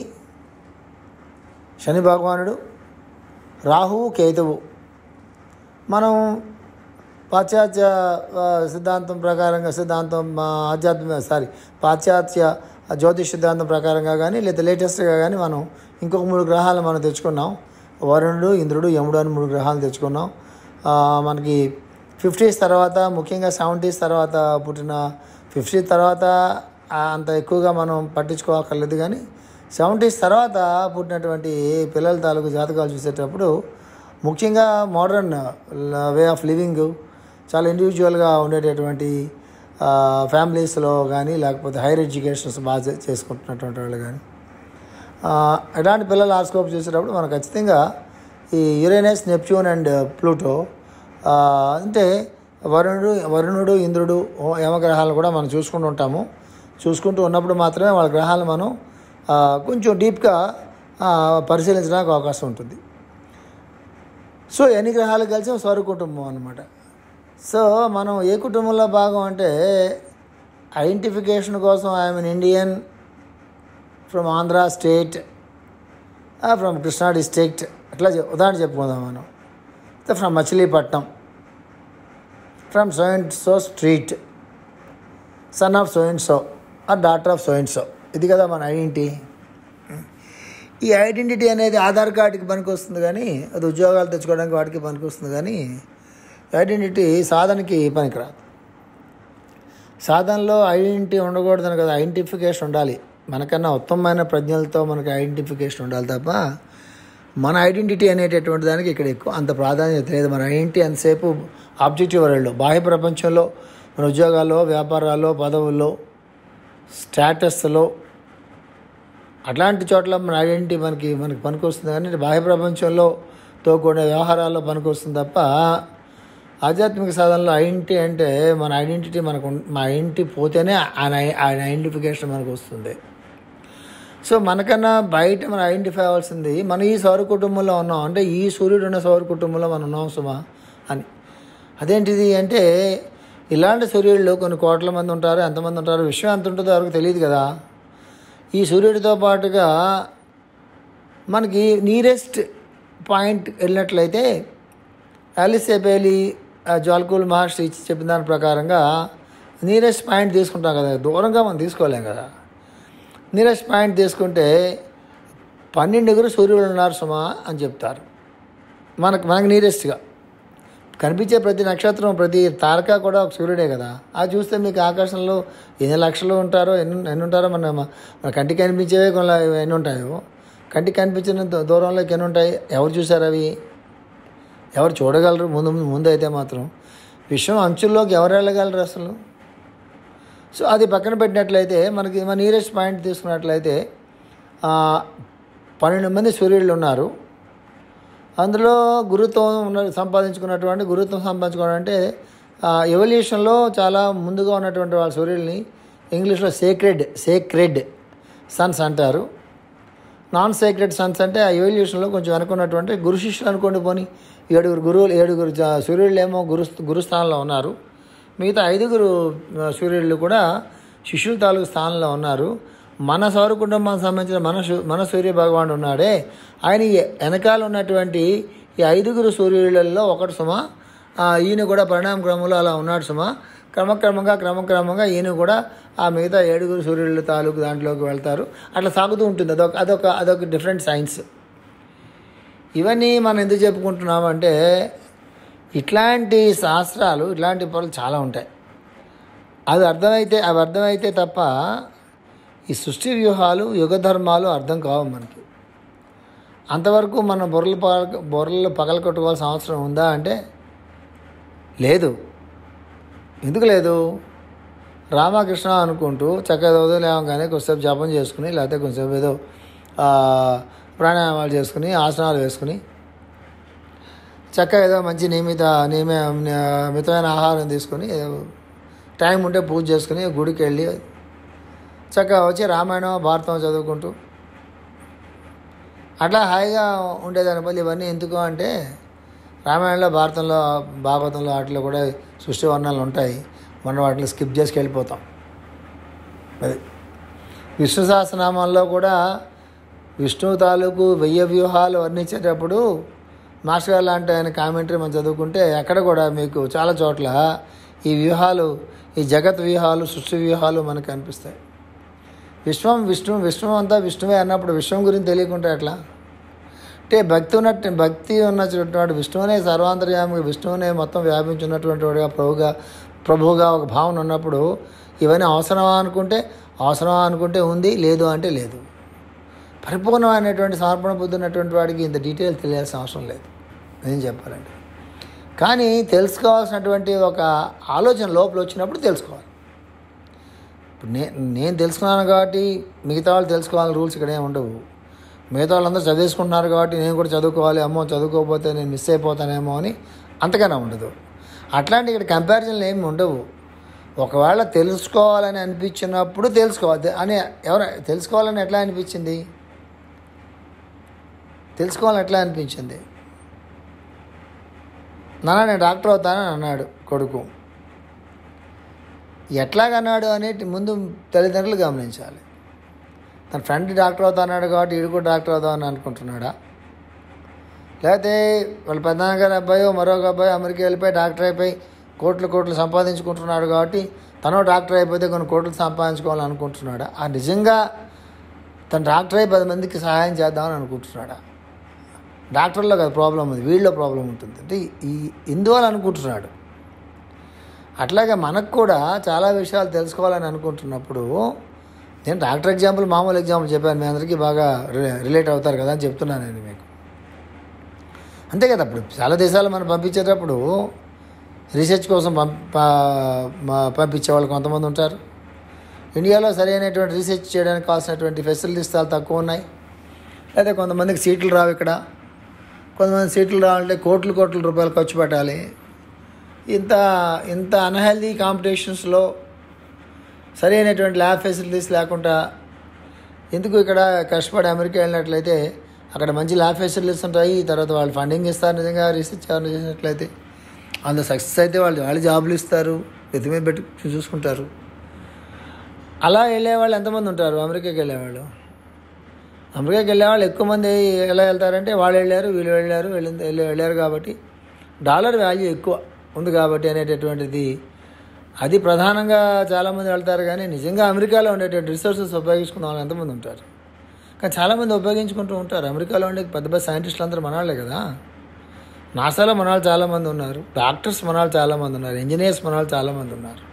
A: శని భగవానుడు రాహువు కేతువు మనం పాశ్చాత్య ఆ, సిద్ధాంతం ప్రకారంగా సిద్ధాంతం ఆ, ఆధ్యాత్మిక సారీ పాశ్చాత్య జ్యోతిష్ సిద్ధాంతం ప్రకారంగా కానీ లేదా లేటెస్ట్గా కానీ మనం ఇంకొక మూడు గ్రహాలు మనం తెచ్చుకున్నాం వరుణుడు ఇంద్రుడు యముడు అని మూడు గ్రహాలు తెచ్చుకున్నాం ఆ, మనకి ఫిఫ్టీస్ తర్వాత ముఖ్యంగా సెవెంటీస్ తర్వాత పుట్టిన ఫిఫ్టీస్ తర్వాత ఆ, అంత ఎక్కువగా మనం పట్టించుకోకర్లేదు కానీ సెవెంటీస్ తర్వాత పుట్టినటువంటి పిల్లల తాలూకు జాతకాలు చూసేటప్పుడు ముఖ్యంగా మోడర్న్ వే ఆఫ్ లివింగ్ చాలా ఇండివిజువల్గా ఉండేటటువంటి ఫ్యామిలీస్లో కానీ లేకపోతే హైయర్ ఎడ్యుకేషన్స్ బాగా చే- చేసుకుంటున్నటువంటి వాళ్ళు కానీ ఆ, ఇలాంటి పిల్లలు ఆర్స్కోప్ చూసేటప్పుడు మనం ఖచ్చితంగా ఈ యురేనస్ నెప్ట్యూన్ అండ్ ప్లూటో ఆ, అంటే వరుణుడు వరుణుడు ఇంద్రుడు ఓ- యమగ్రహాలను కూడా మనం చూసుకుంటూ ఉంటాము చూసుకుంటూ ఉన్నప్పుడు మాత్రమే వాళ్ళ గ్రహాలు మనం ఆ, కొంచెం డీప్గా ఆ, పరిశీలించడానికి అవకాశం ఉంటుంది సో ఎన్ని గ్రహాలు కలిసి ఒక సౌర కుటుంబం అనమాట సో మనం ఏ కుటుంబంలో భాగం అంటే ఐడెంటిఫికేషన్ కోసం I'm Indian from Andhra state from Krishna district అట్లా చెప్- ఉదాహరణ చెప్పుకుందాం మనం from Machilipatnam from so and so street son of so and so or daughter of so and so ఇది కదా మన ఐడెంటిటీ ఈ ఐడెంటిటీ అనేది ఆధార్ కార్డుకి పనికొస్తుంది కానీ అది ఉద్యోగాలు తెచ్చుకోవడానికి వాటికి పనికొస్తుంది కానీ ఐడెంటిటీ సాధనకి పనికిరాదు సాధనలో ఐడెంటిటీ ఉండకూడదని కదా ఐడెంటిఫికేషన్ ఉండాలి మనకన్నా ఉత్తమమైన ప్రజ్ఞలతో మనకి ఐడెంటిఫికేషన్ ఉండాలి తప్ప మన ఐడెంటిటీ అనేటటువంటి దానికి ఇక్కడ ఎక్కువ అంత ప్రాధాన్యత లేదు మన ఐడెంటిటీ అంతసేపు ఆబ్జెక్టివ్ వరల్డ్లో బాహ్య ప్రపంచంలో మన ఉద్యోగాల్లో వ్యాపారాల్లో పదవుల్లో స్టేటస్లో అట్లాంటి చోట్ల మన ఐడెంటిటీ మనకి మనకి పనికొస్తుంది కానీ బాహ్య ప్రపంచంలో తో కూడిన వ్యవహారాల్లో పనికొస్తుంది తప్ప ఆధ్యాత్మిక సాధనలో ఐడెంటిటీ అంటే మన ఐడెంటిటీ మనకు ఉం- మన ఐడెంటిటీ పోతేనే ఆయన ఆయన ఐడెంటిఫికేషన్ మనకు వస్తుంది సో మనకన్నా బయట మనం ఐడెంటిఫై అవ్వాల్సింది మనం ఈ సౌర కుటుంబంలో ఉన్నాం అంటే ఈ సూర్యుడు ఉన్న సౌర కుటుంబంలో మనం ఉన్నాం సుమా అని అదేంటిది అంటే ఇలాంటి సూర్యుళ్ళు కొన్ని కోట్ల మంది ఉంటారు ఎంతమంది ఉంటారు విషయం ఎంత ఉంటుందో ఎవరికి తెలియదు కదా ఈ సూర్యుడితో పాటుగా మనకి నీరెస్ట్ పాయింట్ వెళ్ళినట్లయితే ఆలిస్ ఎపేలి జ్వాల్కూల్ మహర్షి ఇచ్చి చెప్పిన దాని ప్రకారంగా నీరెస్ట్ పాయింట్ తీసుకుంటాం కదా దూరంగా మనం తీసుకోలేం కదా నీరెస్ట్ పాయింట్ తీసుకుంటే పన్నెండుగురు సూర్యుడు ఉన్నారు సుమా అని చెప్తారు మనకు మనకు నీరెస్ట్గా కనిపించే ప్రతి నక్షత్రం ప్రతి తారక కూడా ఒక సూర్యుడే కదా అది చూస్తే మీకు ఆకాశంలో ఎన్ని లక్షలు ఉంటారో ఎన్ని ఎన్ని ఉంటారో మన మన కంటికి కనిపించేవే కొన్ని ఎన్ని ఉంటాయో కంటికి కనిపించిన దూ- దూరంలోకి ఎన్ని ఉంటాయి ఎవరు చూసారు అవి ఎవరు చూడగలరు ముందు ముందు అయితే మాత్రం విశ్వం అంచుల్లోకి ఎవరు వెళ్ళగలరు అసలు సో అది పక్కన పెట్టినట్లయితే మనకి మన నియరెస్ట్ పాయింట్ తీసుకున్నట్లయితే ఆ, పన్నెండు మంది సూర్యుళ్ళు ఉన్నారు అందులో గురుత్వం ఉన్న సంపాదించుకున్నటువంటి గురుత్వం సంపాదించుకోవడం అంటే ఎవల్యూషన్లో చాలా ముందుగా ఉన్నటువంటి వాళ్ళ సూర్యుల్ని ఇంగ్లీష్లో సేక్రెడ్ సేక్రెడ్ సన్స్ అంటారు నాన్ సేక్రెడ్ సన్స్ అంటే ఆ ఎవల్యూషన్లో కొంచెం వెనుకున్నటువంటి గురు శిష్యులు అనుకోండి పోని ఏడుగురు గురువులు ఏడుగురు జా- సూర్యుళ్ళు ఏమో గురు గురుస్థానంలో ఉన్నారు మిగతా ఐదుగురు ఆ, సూర్యుళ్ళు కూడా శిష్యుల తాలూకు స్థానంలో ఉన్నారు మన సౌర కుటుంబానికి సంబంధించిన మన సూ- మన సూర్య భగవానుడు ఉన్నాడే ఆయన ఈ వెనకాల ఉన్నటువంటి ఈ ఐదుగురు సూర్యులలో ఒకటి సుమ ఆ, ఈయన కూడా పరిణామ క్రమంలో అలా ఉన్నాడు సుమ క్రమక్రమంగా క్రమక్రమంగా ఈయన కూడా ఆ మిగతా ఏడుగురు సూర్యుల తాలూకు దాంట్లోకి వెళ్తారు అట్లా సాగుతూ ఉంటుంది అదొక అదొక అదొక డిఫరెంట్ సైన్స్ ఇవన్నీ మనం ఎందుకు చెప్పుకుంటున్నామంటే ఇట్లాంటి శాస్త్రాలు ఇట్లాంటి పనులు చాలా ఉంటాయి అది అర్థమైతే అవి అర్థమైతే తప్ప ఈ సృష్టి వ్యూహాలు యుగ ధర్మాలు అర్థం కావు మనకి అంతవరకు మనం బొర్రలు పగల బొర్రలు పగల కొట్టుకోవాల్సిన అవసరం ఉందా అంటే లేదు ఎందుకు లేదు రామకృష్ణ అనుకుంటూ చక్కగా ఉదయం లేవగానే కొంచెంసేపు జపం చేసుకుని లేకపోతే కొంచెంసేపు ఏదో ఆ, ప్రాణాయామాలు చేసుకుని ఆసనాలు వేసుకుని చక్కగా ఏదో మంచి నియమిత నియమ మితమైన ఆహారం తీసుకొని ఏదో టైం ఉంటే పూజ చేసుకుని గుడికి వెళ్ళి చక్కగా వచ్చి రామాయణం భారతం చదువుకుంటూ అట్లా హాయిగా ఉండేదాని బదులు ఇవన్నీ ఎందుకు అంటే రామాయణంలో భారతంలో భాగవతంలో వాటిలో కూడా సృష్టి వర్ణాలు ఉంటాయి మనం వాటిని స్కిప్ చేసి వెళ్ళిపోతాం అది విష్ణు సహస్రనామాల్లో కూడా విష్ణువు తాలూకు వెయ్యి వ్యూహాలు వర్ణించేటప్పుడు మాస్టర్ గారు లాంటి ఆయన కామెంటరీ మనం చదువుకుంటే అక్కడ కూడా మీకు చాలా చోట్ల ఈ వ్యూహాలు ఈ జగత్ వ్యూహాలు సృష్టి వ్యూహాలు మనకు కనిపిస్తాయి విశ్వం విష్ణు విశ్వం అంతా విష్ణువే అన్నప్పుడు విశ్వం గురించి తెలియకుంటే ఎట్లా అంటే భక్తి ఉన్నట్టు భక్తి ఉన్నటువంటి విష్ణువునే సర్వాంతర్యామిగా విష్ణువునే మొత్తం వ్యాపించున్నటువంటి వాడుగా ప్రభుగా ప్రభువుగా ఒక భావన ఉన్నప్పుడు ఇవన్నీ అవసరమా అనుకుంటే అవసరమా అనుకుంటే ఉంది లేదు అంటే లేదు పరిపూర్ణమైనటువంటి సమర్పణ బుద్ధి ఉన్నటువంటి వాడికి ఇంత డీటెయిల్ తెలియాల్సిన అవసరం లేదు నేను చెప్పాలంటే కానీ తెలుసుకోవాల్సినటువంటి ఒక ఆలోచన లోపల వచ్చినప్పుడు తెలుసుకోవాలి ఇప్పుడు నే నేను తెలుసుకున్నాను కాబట్టి మిగతా వాళ్ళు తెలుసుకోవాలని రూల్స్ ఇక్కడ ఏమి ఉండవు మిగతా వాళ్ళందరూ చదివేసుకుంటున్నారు కాబట్టి నేను కూడా చదువుకోవాలి అమ్మో చదువుకోకపోతే నేను మిస్ అయిపోతానేమో అని అంతగానే ఉండదు అట్లాంటి ఇక్కడ కంపారిజన్లు ఏమి ఉండవు ఒకవేళ తెలుసుకోవాలని అనిపించినప్పుడు తెలుసుకోవాలి అని ఎవరు తెలుసుకోవాలని ఎట్లా అనిపించింది తెలుసుకోవాలని ఎట్లా అనిపించింది నాన్న నేను డాక్టర్ అవుతానని అన్నాడు కొడుకు ఎట్లాగన్నాడు అనేది ముందు తల్లిదండ్రులు గమనించాలి తన ఫ్రెండ్ డాక్టర్ అవుతాన్నాడు కాబట్టి వీడు కూడా డాక్టర్ అవుదామని అనుకుంటున్నాడా లేకపోతే వాళ్ళ పెద్దనాన్నగారి అబ్బాయి మరొక అబ్బాయి అమెరికా వెళ్ళిపోయి డాక్టర్ అయిపోయి కోట్లు కోట్లు సంపాదించుకుంటున్నాడు కాబట్టి తను డాక్టర్ అయిపోతే కొన్ని కోట్లు సంపాదించుకోవాలని అనుకుంటున్నాడా ఆ నిజంగా తను డాక్టర్ అయి పది మందికి సహాయం చేద్దామని అనుకుంటున్నాడా డాక్టర్లో కదా ప్రాబ్లం ఉంది వీళ్ళలో ప్రాబ్లం ఉంటుంది అంటే ఈ ఇందువల్ల అనుకుంటున్నాడు అట్లాగే మనకు కూడా చాలా విషయాలు తెలుసుకోవాలని అనుకుంటున్నప్పుడు నేను డాక్టర్ ఎగ్జాంపుల్ మామూలు ఎగ్జాంపుల్ చెప్పాను మీ అందరికీ బాగా రి- రిలేట్ అవుతారు కదా అని చెప్తున్నాను నేను మీకు అంతే కదా ఇప్పుడు చాలా దేశాలు మనం పంపించేటప్పుడు రీసెర్చ్ కోసం పంప ప- మ- పంపించే వాళ్ళు కొంతమంది ఉంటారు ఇండియాలో సరైనటువంటి రీసెర్చ్ చేయడానికి కావాల్సినటువంటి ఫెసిలిటీస్ చాలా తక్కువ ఉన్నాయి లేదా కొంతమందికి సీట్లు రావు ఇక్కడ కొంతమంది సీట్లు రావాలంటే కోట్లు కోట్ల రూపాయలు ఖర్చు పెట్టాలి ఇంత ఇంత అన్హెల్దీ కాంపిటీషన్స్లో సరైనటువంటి ల్యాబ్ ఫెసిలిటీస్ లేకుండా ఎందుకు ఇక్కడ కష్టపడి అమెరికా వెళ్ళినట్లయితే అక్కడ మంచి ల్యాబ్ ఫెసిలిటీస్ ఉంటాయి తర్వాత వాళ్ళు ఫండింగ్ ఇస్తారు నిజంగా రీసెర్చ్ ఎవరు చేసినట్లయితే అందులో సక్సెస్ అయితే వాళ్ళు వాళ్ళు జాబులు ఇస్తారు ఎత్తి మీద పెట్టి చూసుకుంటారు అలా వెళ్ళేవాళ్ళు ఎంతమంది ఉంటారు అమెరికాకి వెళ్ళేవాళ్ళు అమెరికాకి వెళ్ళేవాళ్ళు ఎక్కువ మంది ఎలా వెళ్తారంటే వాళ్ళు వెళ్ళారు వీళ్ళు వెళ్ళారు వెళ్ళింది వెళ్ళి వెళ్ళారు కాబట్టి డాలర్ వాల్యూ ఎక్కువ ఉంది కాబట్టి అనేటటువంటిది అది ప్రధానంగా చాలామంది వెళ్తారు కానీ నిజంగా అమెరికాలో ఉండేటువంటి రిసోర్సెస్ ఉపయోగించుకున్న వాళ్ళు ఎంతమంది ఉంటారు కానీ చాలామంది ఉపయోగించుకుంటూ ఉంటారు అమెరికాలో ఉండే పెద్ద పెద్ద సైంటిస్టులు అందరూ మనవాళ్ళే కదా నాసాలో మనవాళ్ళు చాలామంది ఉన్నారు డాక్టర్స్ మనవాళ్ళు చాలామంది ఉన్నారు ఇంజనీర్స్ మనవాళ్ళు చాలామంది ఉన్నారు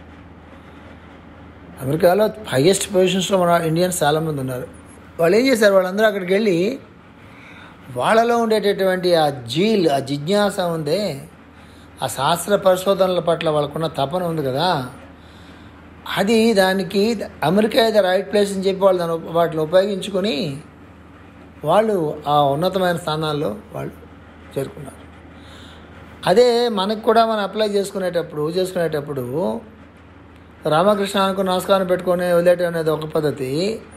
A: అమెరికాలో హైయెస్ట్ పొజిషన్స్లో మన ఇండియన్స్ చాలామంది ఉన్నారు వాళ్ళు ఏం చేశారు వాళ్ళందరూ అక్కడికి వెళ్ళి వాళ్ళలో ఉండేటటువంటి ఆ జీల్ ఆ జిజ్ఞాస ఉందే ఆ శాస్త్ర పరిశోధనల పట్ల వాళ్ళకున్న తపన ఉంది కదా అది దానికి అమెరికా అయితే రైట్ ప్లేస్ అని చెప్పి వాళ్ళు దాన్ని ఉప- వాటిని ఉపయోగించుకొని వాళ్ళు ఆ ఉన్నతమైన స్థానాల్లో వాళ్ళు చేరుకున్నారు అదే మనకు కూడా మనం అప్లై చేసుకునేటప్పుడు చేసుకునేటప్పుడు రామకృష్ణ అనుకుని నమస్కారం పెట్టుకొని వదిలేయటం అనేది ఒక పద్ధతి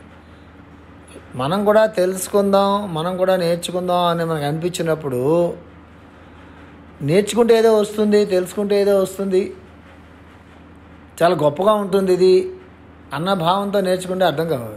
A: మనం కూడా తెలుసుకుందాం మనం కూడా నేర్చుకుందాం అని మనకు అనిపించినప్పుడు నేర్చుకుంటే ఏదో వస్తుంది తెలుసుకుంటే ఏదో వస్తుంది చాలా గొప్పగా ఉంటుంది ఇది అన్న భావంతో నేర్చుకుంటే అర్థం కావాలి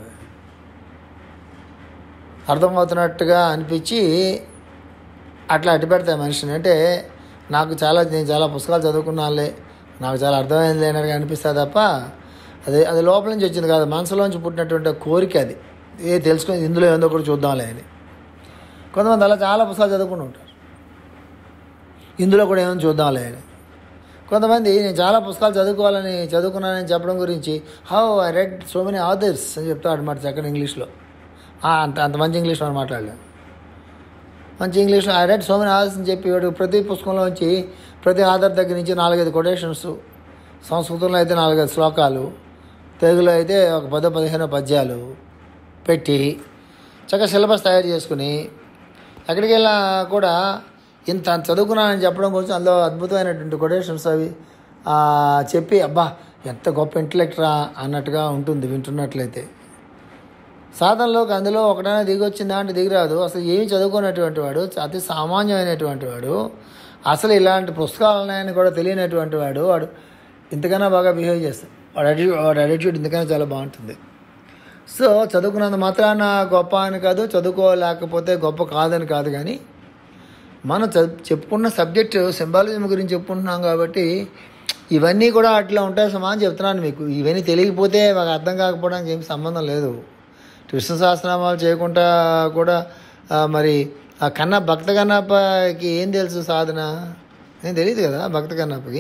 A: అర్థమవుతున్నట్టుగా అనిపించి అట్లా అడ్డు పెడతాయి మనిషిని అంటే నాకు చాలా నేను చాలా పుస్తకాలు చదువుకున్నానులే నాకు చాలా అర్థమైంది అన్నట్టుగా అనిపిస్తుంది తప్ప అది అది లోపల నుంచి వచ్చింది కాదు మనసులోంచి పుట్టినటువంటి కోరిక అది ఏ తెలుసుకొని ఇందులో ఏందో కూడా చూద్దాంలే అని కొంతమంది అలా చాలా పుస్తకాలు చదువుకుంటూ ఉంటారు ఇందులో కూడా ఏమైనా చూద్దాంలే అని కొంతమంది నేను చాలా పుస్తకాలు చదువుకోవాలని చదువుకున్నానని చెప్పడం గురించి how I read so many authors అని చెప్తాడు అనమాట చక్కని ఇంగ్లీష్లో ఆ, అంత అంత మంచి ఇంగ్లీష్లో అని మాట్లాడలేదు మంచి ఇంగ్లీష్లో I read so many authors అని చెప్పి వాడు ప్రతి పుస్తకంలోంచి ప్రతి ఆధార్ దగ్గర నుంచి నాలుగైదు కొటేషన్స్ సంస్కృతంలో అయితే నాలుగైదు శ్లోకాలు తెలుగులో అయితే ఒక పదో పదిహేనో పద్యాలు పెట్టి చక్కగా సిలబస్ తయారు చేసుకుని ఎక్కడికి వెళ్ళినా కూడా ఇంత చదువుకున్నానని చెప్పడం కోసం అందులో అద్భుతమైనటువంటి కొటేషన్స్ అవి ఆ, చెప్పి అబ్బా ఎంత గొప్ప ఇంటలెక్టరా అన్నట్టుగా ఉంటుంది వింటున్నట్లయితే సాధనలోకి అందులో ఒకటైనా దిగి వచ్చిందా అంటే దిగిరాదు అసలు ఏమి చదువుకున్నటువంటి వాడు అతి సామాన్యమైనటువంటి వాడు అసలు ఇలాంటి పుస్తకాలు ఉన్నాయని కూడా తెలియనటువంటి వాడు వాడు ఇంతకన్నా బాగా బిహేవ్ చేస్తాడు వాడు అటి వాడి అటిట్యూడ్ ఇంతకన్నా చాలా బాగుంటుంది సో చదువుకున్నంత మాత్రాన గొప్ప అని కాదు చదువుకోలేకపోతే గొప్ప కాదని కాదు కానీ మనం చ- చెప్పుకున్న సబ్జెక్టు సింబాలిజం గురించి చెప్పుకుంటున్నాం కాబట్టి ఇవన్నీ కూడా అట్లా ఉంటాయి సమా అని చెప్తున్నాను మీకు ఇవన్నీ తెలియకపోతే మాకు అర్థం కాకపోవడానికి ఏం సంబంధం లేదు కృష్ణ సహస్రనామాలు చేయకుండా కూడా ఆ, మరి ఆ కన్న భక్త కన్నప్పకి ఏం తెలుసు సాధన ఏం తెలియదు కదా భక్త కన్నప్పకి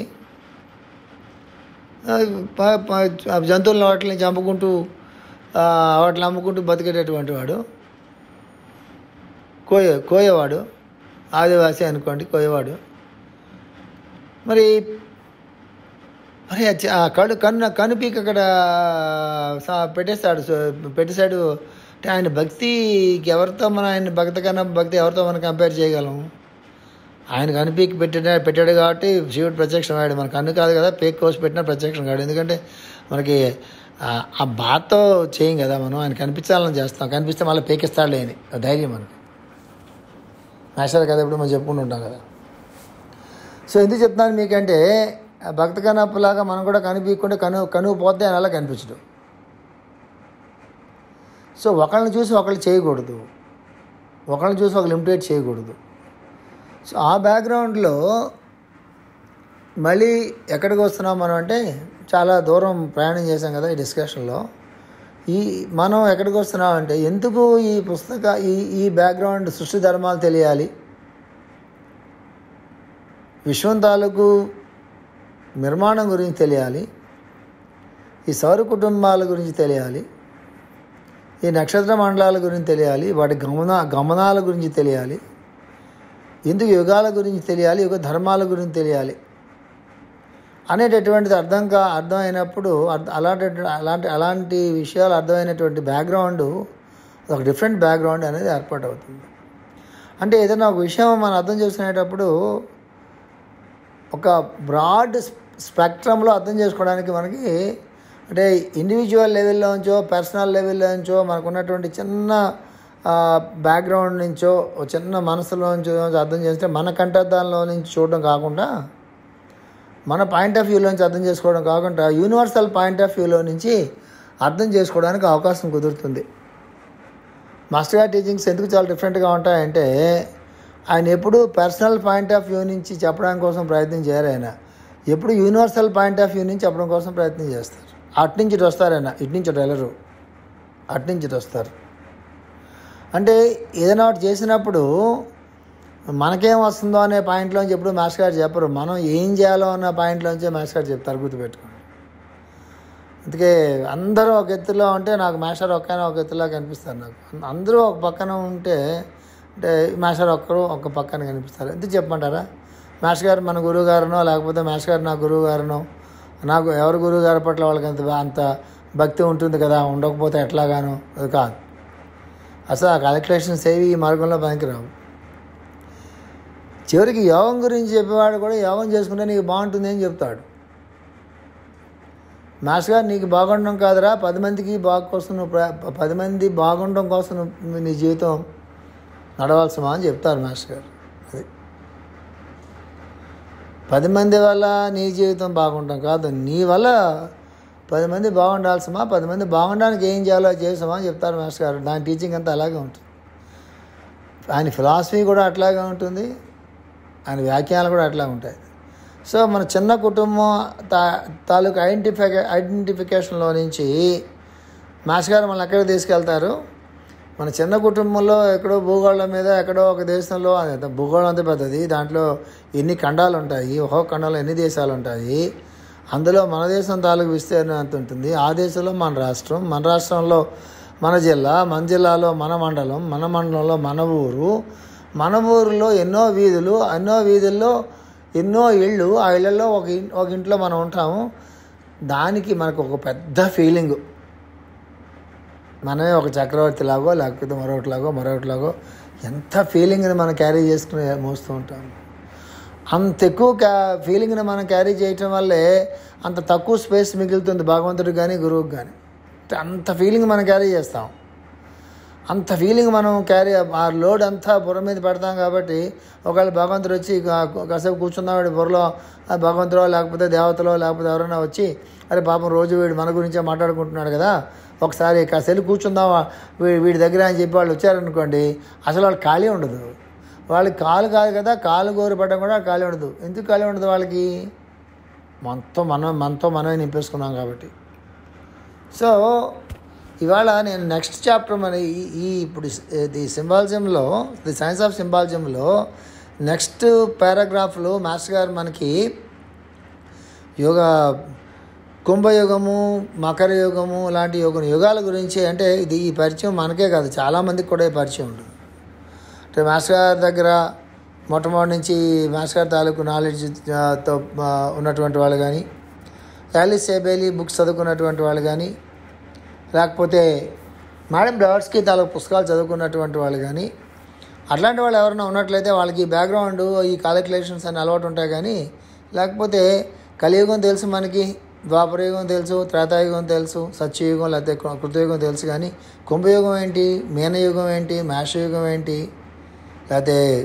A: ఆ, ప- ప- ఆ జంతువులను వాటిని చంపుకుంటూ ఆ, వాటిని అమ్ముకుంటూ బతికేటటువంటి వాడు కోయ కోయవాడు ఆదివాసి అనుకోండి కోయవాడు మరి మరి ఆ చ- ఆ కడు కన్ను కనుపీక అక్కడ సా- పెట్టేస్తాడు సో పెట్టేశాడు అంటే ఆయన భక్తికి ఎవరితో మనం ఆయన భక్తి కన్నా భక్తి ఎవరితో మనం కంపేర్ చేయగలం ఆయన కనుపీకి పెట్టాడు పెట్టాడు కాబట్టి శివుడు ప్రత్యక్షం అయ్యాడు మన కన్ను కాదు కదా పేక్ కోసి పెట్టినా ప్రత్యక్షం కాడు ఎందుకంటే మనకి ఆ- ఆ బాధతో చేయం కదా మనం ఆయన కనిపించాలని చేస్తాం కనిపిస్తే మళ్ళీ పేకిస్తాడులే అని ఆ ధైర్యం మనకి మాస్టర్ కదా ఇప్పుడు మనం చెప్పుకుంటూ ఉంటాం కదా సో ఎందుకు చెప్తున్నాను మీకంటే ఆ భక్త కనప్పులాగా మనం కూడా కనిపించకుండా కను కనువు పోతే అని అలా కనిపించడు సో ఒకళ్ళని చూసి ఒకళ్ళు చేయకూడదు ఒకళ్ళని చూసి ఒకళ్ళు ఇమిటేట్ చేయకూడదు సో ఆ బ్యాక్గ్రౌండ్లో మళ్ళీ ఎక్కడికి వస్తున్నాం మనం అంటే చాలా దూరం ప్రయాణం చేశాం కదా ఈ డిస్కషన్లో ఈ మనం ఎక్కడికి వస్తున్నాం అంటే ఎందుకు ఈ పుస్తక ఈ ఈ బ్యాక్గ్రౌండ్ సృష్టి ధర్మాలు తెలియాలి విశ్వం తాలూకు నిర్మాణం గురించి తెలియాలి ఈ సౌర కుటుంబాల గురించి తెలియాలి ఈ నక్షత్ర మండలాల గురించి తెలియాలి వాటి గమన గమనాల గురించి తెలియాలి ఎందుకు యుగాల గురించి తెలియాలి యుగ ధర్మాల గురించి తెలియాలి అనేటటువంటిది అర్థం కా అర్థం అయినప్పుడు అర్థ అలాంటి అలాంటి అలాంటి విషయాలు అర్థమైనటువంటి బ్యాక్గ్రౌండ్ ఒక డిఫరెంట్ బ్యాక్గ్రౌండ్ అనేది ఏర్పాటు అవుతుంది అంటే ఏదైనా ఒక విషయం మనం అర్థం చేసుకునేటప్పుడు ఒక బ్రాడ్ స్పెక్ట్రంలో అర్థం చేసుకోవడానికి మనకి అంటే ఇండివిజువల్ లెవెల్లో నుంచో పర్సనల్ లెవెల్లో నుంచో మనకు ఉన్నటువంటి చిన్న బ్యాక్గ్రౌండ్ నుంచో ఒక చిన్న మనసులో నుంచో అర్థం చేస్తే మన కంఠదాల్లో నుంచి చూడడం కాకుండా మన పాయింట్ ఆఫ్ వ్యూలో నుంచి అర్థం చేసుకోవడం కాకుండా యూనివర్సల్ పాయింట్ ఆఫ్ వ్యూలో నుంచి అర్థం చేసుకోవడానికి అవకాశం కుదురుతుంది మాస్టర్ గారి టీచింగ్స్ ఎందుకు చాలా డిఫరెంట్గా ఉంటాయంటే ఆయన ఎప్పుడు పర్సనల్ పాయింట్ ఆఫ్ వ్యూ నుంచి చెప్పడానికి కోసం ప్రయత్నం చేయరు ఆయన ఎప్పుడు యూనివర్సల్ పాయింట్ ఆఫ్ వ్యూ నుంచి చెప్పడం కోసం ప్రయత్నం చేస్తారు అటు నుంచి ఇటు వస్తారు ఆయన ఇటు నుంచి ఇటు వెళ్ళరు అటు నుంచి ఇటు వస్తారు అంటే ఏదైనా ఒకటి చేసినప్పుడు మనకేం వస్తుందో అనే పాయింట్లోంచి ఎప్పుడు మాస్టర్ గారు చెప్పరు మనం ఏం చేయాలో అన్న పాయింట్లోంచే మాస్టర్ గారు చెప్తారు గుర్తుపెట్టుకోండి అందుకే అందరూ ఒక ఎత్తులో ఉంటే నాకు మాస్టర్ ఒక్కనే ఒక ఎత్తులో కనిపిస్తారు నాకు అందరూ ఒక పక్కన ఉంటే అంటే మాస్టర్ ఒక్కరు ఒక పక్కన కనిపిస్తారు ఎందుకు చెప్పమంటారా మాస్టర్ గారు మన గురువు గారునో లేకపోతే మాస్టర్ గారు నా గురువు గారునో నాకు ఎవరి గురువు గారి పట్ల వాళ్ళకి అంత అంత భక్తి ఉంటుంది కదా ఉండకపోతే ఎట్లాగాను అది కాదు అసలు ఆ క్యాలిక్యులేషన్స్ ఏవి ఈ మార్గంలో పనికిరావు చివరికి యోగం గురించి చెప్పేవాడు కూడా యోగం చేసుకుంటే నీకు బాగుంటుంది అని చెప్తాడు మాస్టర్ గారు నీకు బాగుండడం కాదురా పది మందికి బాగు కోసం నువ్వు ప్ర- పది మంది బాగుండడం కోసం నువ్వు నీ జీవితం నడవాల్సమా అని చెప్తారు మాస్టర్ గారు అది పది మంది వల్ల నీ జీవితం బాగుంటాం కాదు నీ వల్ల పది మంది బాగుండాల్సమా పది మంది బాగుండడానికి ఏం చేయాలో చేసామా అని చెప్తారు మాస్టర్ గారు దాని టీచింగ్ అంతా అలాగే ఉంటుంది ఆయన ఫిలాసఫీ కూడా అట్లాగే ఉంటుంది ఆయన వ్యాఖ్యానాలు కూడా అట్లా ఉంటాయి సో మన చిన్న కుటుంబం తా తాలూకు ఐడెంటిఫై ఐడెంటిఫికేషన్లో నుంచి మాస్టర్ గారు మనల్ని ఎక్కడికి తీసుకెళ్తారు మన చిన్న కుటుంబంలో ఎక్కడో భూగోళం మీద ఎక్కడో ఒక దేశంలో అది భూగోళం అంత పెద్దది దాంట్లో ఎన్ని ఖండాలు ఉంటాయి ఒక్కొక్క ఖండంలో ఎన్ని దేశాలు ఉంటాయి అందులో మన దేశం తాలూకు విస్తీర్ణం ఎంత ఉంటుంది ఆ దేశంలో మన రాష్ట్రం మన రాష్ట్రంలో మన జిల్లా మన జిల్లాలో మన మండలం మన మండలంలో మన ఊరు మన ఊరిలో ఎన్నో వీధులు ఎన్నో వీధుల్లో ఎన్నో ఇళ్ళు ఆ ఇళ్ళల్లో ఒక ఇన్- ఒక ఇంట్లో మనం ఉంటాము దానికి మనకు ఒక పెద్ద ఫీలింగ్ మనమే ఒక చక్రవర్తిలాగో లేకపోతే మరొకటిలాగో మరొకటిలాగో ఎంత ఫీలింగ్ని మనం క్యారీ చేసుకుని మోస్తూ ఉంటాం అంత ఎక్కువ క్యా ఫీలింగ్ని మనం క్యారీ చేయటం వల్లే అంత తక్కువ స్పేస్ మిగులుతుంది భగవంతుడికి కానీ గురువుకి కానీ అంత ఫీలింగ్ మనం క్యారీ చేస్తాం అంత ఫీలింగ్ మనం క్యారీ ఆ లోడ్ అంతా బుర్ర మీద పెడతాం కాబట్టి ఒకవేళ భగవంతుడు వచ్చి కా- కాసేపు కూర్చున్నాడు బుర్రలో ఆ భగవంతుడో లేకపోతే దేవతలో లేకపోతే ఎవరైనా వచ్చి అరే పాపం రోజు వీడు మన గురించే మాట్లాడుకుంటున్నాడు కదా ఒకసారి కాసేపు కూర్చుందాం వీ- వీడి దగ్గర అని చెప్పి వాళ్ళు వచ్చారనుకోండి అసలు వాళ్ళు ఖాళీ ఉండదు వాళ్ళకి కాలు కాదు కదా కాలు గోరు పడడం కూడా ఖాళీ ఉండదు ఎందుకు ఖాళీ ఉండదు వాళ్ళకి మనతో మనం మనతో మనమే నింపేసుకున్నాం కాబట్టి సో ఇవాళ నేను నెక్స్ట్ చాప్టర్ మన ఈ ఈ ఇప్పుడు ది సింబాలజంలో ది సైన్స్ ఆఫ్ సింబాలజంలో నెక్స్ట్ పారాగ్రాఫ్లో మాస్టర్ గారు మనకి యోగ కుంభయుగము మకర యుగము లాంటి యోగం యుగాల గురించి అంటే ఇది ఈ పరిచయం మనకే కాదు చాలామందికి కూడా ఈ పరిచయం ఉంటుంది అంటే మాస్టర్ గారి దగ్గర మొట్టమొదటి నుంచి మాస్టర్ గారి తాలూకు నాలెడ్జ్తో ఉన్నటువంటి వాళ్ళు కానీ యాలిస్ సేబేలి బుక్స్ చదువుకున్నటువంటి వాళ్ళు కానీ లేకపోతే మేడం బ్లవర్స్కి తాలూకు పుస్తకాలు చదువుకున్నటువంటి వాళ్ళు కానీ అట్లాంటి వాళ్ళు ఎవరైనా ఉన్నట్లయితే వాళ్ళకి ఈ బ్యాక్గ్రౌండ్ ఈ కాలిక్యులేషన్స్ అని అలవాటు ఉంటాయి కానీ లేకపోతే కలియుగం తెలుసు మనకి ద్వాపరయుగం తెలుసు త్రేతాయుగం తెలుసు సత్యయుగం లేకపోతే కృ- కృతయుగం తెలుసు కానీ కుంభయుగం ఏంటి మీనయుగం ఏంటి మేషయుగం ఏంటి లేకపోతే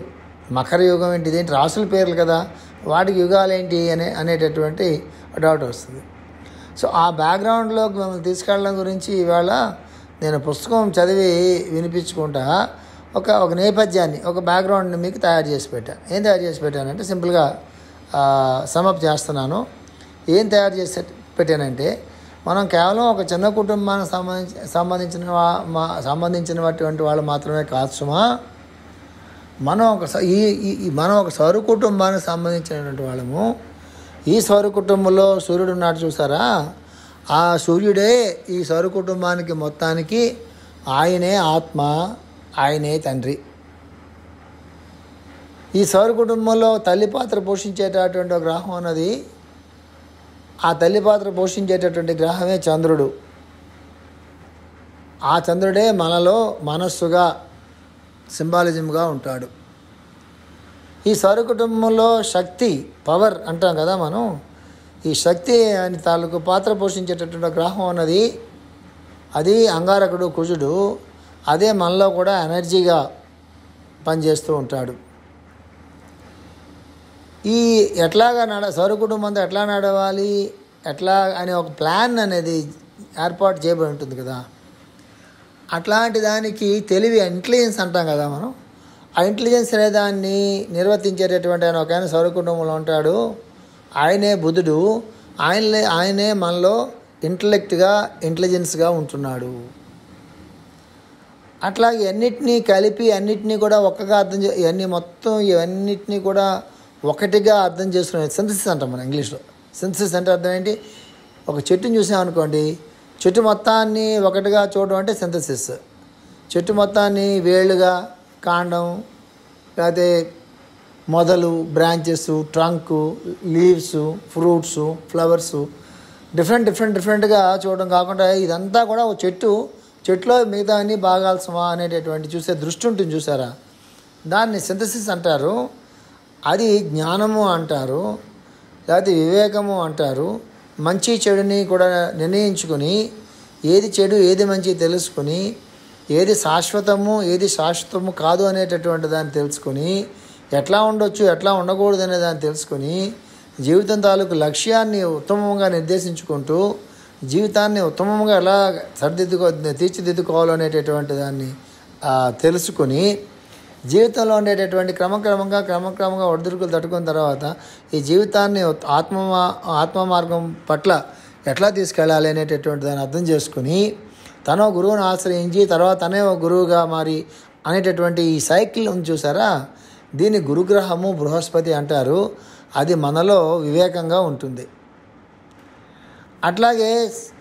A: మకర యుగం ఏంటి ఇదేంటి రాసుల పేర్లు కదా వాటికి యుగాలు ఏంటి అనే అనేటటువంటి డౌట్ వస్తుంది సో ఆ బ్యాక్గ్రౌండ్లోకి మిమ్మల్ని తీసుకెళ్ళడం గురించి ఇవాళ నేను పుస్తకం చదివి వినిపించుకుంటా ఒక ఒక నేపథ్యాన్ని ఒక బ్యాక్గ్రౌండ్ని మీకు తయారు చేసి పెట్టాను ఏం తయారు చేసి పెట్టానంటే సింపుల్గా సమప్ చేస్తున్నాను ఏం తయారు చేసి పెట్టానంటే మనం కేవలం ఒక చిన్న కుటుంబానికి సంబంధించి సంబంధించిన వా- మా సంబంధించినటువంటి వాళ్ళు మాత్రమే కాదు సుమా మనం ఒక స- ఈ ఈ- ఈ- మనం ఒక సౌర కుటుంబానికి సంబంధించినటువంటి వాళ్ళము ఈ సౌర కుటుంబంలో సూర్యుడు ఉన్నాడు చూసారా ఆ సూర్యుడే ఈ సౌర కుటుంబానికి మొత్తానికి ఆయనే ఆత్మ ఆయనే తండ్రి ఈ సౌర కుటుంబంలో తల్లి పాత్ర పోషించేటటువంటి ఒక గ్రహం అన్నది ఆ తల్లి పాత్ర పోషించేటటువంటి గ్రహమే చంద్రుడు ఆ చంద్రుడే మనలో మనస్సుగా సింబాలిజంగా ఉంటాడు ఈ సౌర కుటుంబంలో శక్తి పవర్ అంటాం కదా మనం ఈ శక్తి అని తాలూకు పాత్ర పోషించేటటువంటి గ్రహం అన్నది అది అంగారకుడు కుజుడు అదే మనలో కూడా ఎనర్జీగా పనిచేస్తూ ఉంటాడు ఈ ఎట్లాగా నడ సౌర కుటుంబంతో ఎట్లా నడవాలి ఎట్లా అనే ఒక ప్లాన్ అనేది ఏర్పాటు చేయబడి ఉంటుంది కదా అట్లాంటి దానికి తెలివి ఇంటెలిజెన్స్ అంటాం కదా మనం ఆ ఇంటెలిజెన్స్ అనే దాన్ని నిర్వర్తించేటటువంటి ఆయన ఒక ఆయన సౌర కుటుంబంలో ఉంటాడు ఆయనే బుధుడు ఆయనలే ఆయనే మనలో ఇంటలెక్ట్గా ఇంటెలిజెన్స్గా ఉంటున్నాడు అట్లాగే అన్నిటినీ కలిపి అన్నిటినీ కూడా ఒక్కగా అర్థం చే ఇవన్నీ మొత్తం ఇవన్నిటినీ కూడా ఒకటిగా అర్థం చేసుకునే సింథసిస్ అంటాం మనం ఇంగ్లీష్లో సింథసిస్ అంటే అర్థం ఏంటి ఒక చెట్టుని చూసామనుకోండి చెట్టు మొత్తాన్ని ఒకటిగా చూడడం అంటే సింథసిస్ చెట్టు మొత్తాన్ని వేళ్ళుగా కాండం లేకపోతే మొదలు branches trunk leaves fruits flowers different different డిఫరెంట్గా చూడడం కాకుండా ఇదంతా కూడా ఒక చెట్టు చెట్టులో మిగతా అన్ని భాగాలు సమా అనేటటువంటి చూసే దృష్టి ఉంటుంది చూసారా దాన్ని సింథసిస్ అంటారు అది జ్ఞానము అంటారు లేకపోతే వివేకము అంటారు మంచి చెడుని కూడా నిర్ణయించుకొని ఏది చెడు ఏది మంచి తెలుసుకొని ఏది శాశ్వతము ఏది శాశ్వతము కాదు అనేటటువంటి దాన్ని తెలుసుకొని ఎట్లా ఉండొచ్చు ఎట్లా ఉండకూడదు అనే దాన్ని తెలుసుకొని జీవితం తాలూకు లక్ష్యాన్ని ఉత్తమంగా నిర్దేశించుకుంటూ జీవితాన్ని ఉత్తమంగా ఎలా సరిదిద్దుకో తీర్చిదిద్దుకోవాలో అనేటటువంటి దాన్ని ఆ, తెలుసుకొని జీవితంలో ఉండేటటువంటి క్రమక్రమంగా క్రమక్రమంగా ఒడిదుడుకులు తట్టుకున్న తర్వాత ఈ జీవితాన్ని ఆత్మ ఆత్మ మార్గం పట్ల ఎట్లా తీసుకెళ్ళాలి అనేటటువంటి దాన్ని అర్థం చేసుకుని తన ఒక గురువుని ఆశ్రయించి తర్వాత తనే ఒక గురువుగా మారి అనేటటువంటి ఈ సైకిల్ ఉంది చూసారా దీన్ని గురుగ్రహము బృహస్పతి అంటారు అది మనలో వివేకంగా ఉంటుంది అట్లాగే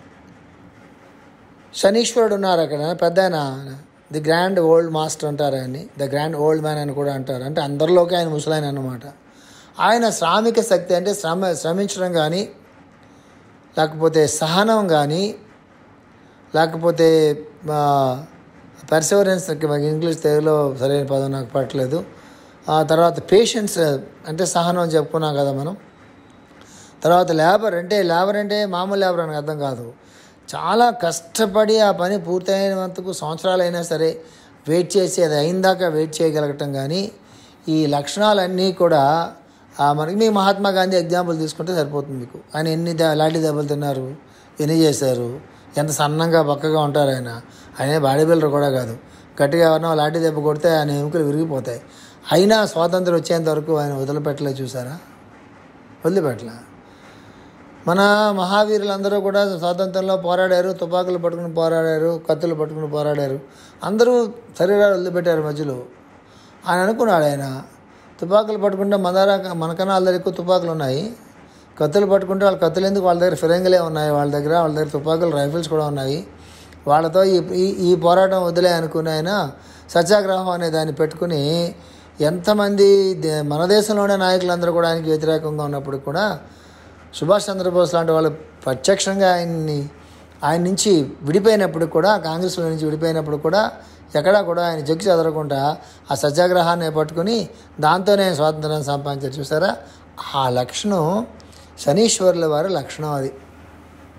A: శనీశ్వరుడు ఉన్నారు అక్కడ పెద్ద ఆయన ది గ్రాండ్ ఓల్డ్ మాస్టర్ అంటారు ఆయన్ని ద గ్రాండ్ ఓల్డ్ మ్యాన్ అని కూడా అంటారు అంటే అందరిలోకి ఆయన ముసలాయన అన్నమాట ఆయన శ్రామిక శక్తి అంటే శ్రమ శ్రమించడం కానీ లేకపోతే సహనం కానీ లేకపోతే పర్సవరెన్స్ ఇంగ్లీష్ తెలుగులో సరైన పదం నాకు పట్టలేదు ఆ తర్వాత పేషెన్స్ అంటే సహనం అని చెప్పుకున్నాం కదా మనం తర్వాత లేబర్ అంటే లేబర్ అంటే మామూలు లేబర్ అని అర్థం కాదు చాలా కష్టపడి ఆ పని పూర్తయినంతకు సంవత్సరాలైనా సరే వెయిట్ చేసి అది అయిందాక వెయిట్ చేయగలగటం కానీ ఈ లక్షణాలన్నీ కూడా ఆ మనకి మీ మహాత్మా గాంధీ ఎగ్జాంపుల్ తీసుకుంటే సరిపోతుంది మీకు ఆయన ఎన్ని ద- లాఠీ దెబ్బలు తిన్నారు ఎన్ని చేశారు ఎంత సన్నంగా బక్కగా ఉంటారు ఆయన ఆయన బాడీ బిల్డర్ కూడా కాదు గట్టిగా ఎవరినో లాఠీ దెబ్బ కొడితే ఆయన ఎముకలు విరిగిపోతాయి అయినా స్వాతంత్రం వచ్చేంత వరకు ఆయన వదిలిపెట్టలే చూసారా వదిలిపెట్టలే మన మహావీరులందరూ కూడా స్వాతంత్రంలో పోరాడారు తుపాకులు పట్టుకుని పోరాడారు కత్తులు పట్టుకుని పోరాడారు అందరూ శరీరాలు వదిలిపెట్టారు మధ్యలో ఆయన అనుకున్నాడు ఆయన తుపాకులు పట్టుకుంటే మన దగ్గర మనకన్నా వాళ్ళ దగ్గర ఎక్కువ తుపాకులు ఉన్నాయి కత్తులు పట్టుకుంటే వాళ్ళ కత్తులు ఎందుకు వాళ్ళ దగ్గర ఫిరంగులే ఉన్నాయి వాళ్ళ దగ్గర వాళ్ళ దగ్గర తుపాకులు రైఫిల్స్ కూడా ఉన్నాయి వాళ్ళతో ఈ ఈ- ఈ పోరాటం వదిలే అనుకుని ఆయన సత్యాగ్రహం అనే దాన్ని పెట్టుకుని ఎంతమంది దే- మన దేశంలోనే నాయకులందరూ కూడా ఆయనకి వ్యతిరేకంగా ఉన్నప్పుడు కూడా సుభాష్ చంద్రబోస్ లాంటి వాళ్ళు ప్రత్యక్షంగా ఆయన్ని ఆయన నుంచి విడిపోయినప్పుడు కూడా కాంగ్రెస్లో నుంచి విడిపోయినప్పుడు కూడా ఎక్కడా కూడా ఆయన జగ్గు చెదరకుండా ఆ సత్యాగ్రహాన్ని పట్టుకుని దాంతోనే స్వాతంత్రం సంపాదించారు చూసారా ఆ లక్షణం శనీశ్వరుల వారి లక్షణం అది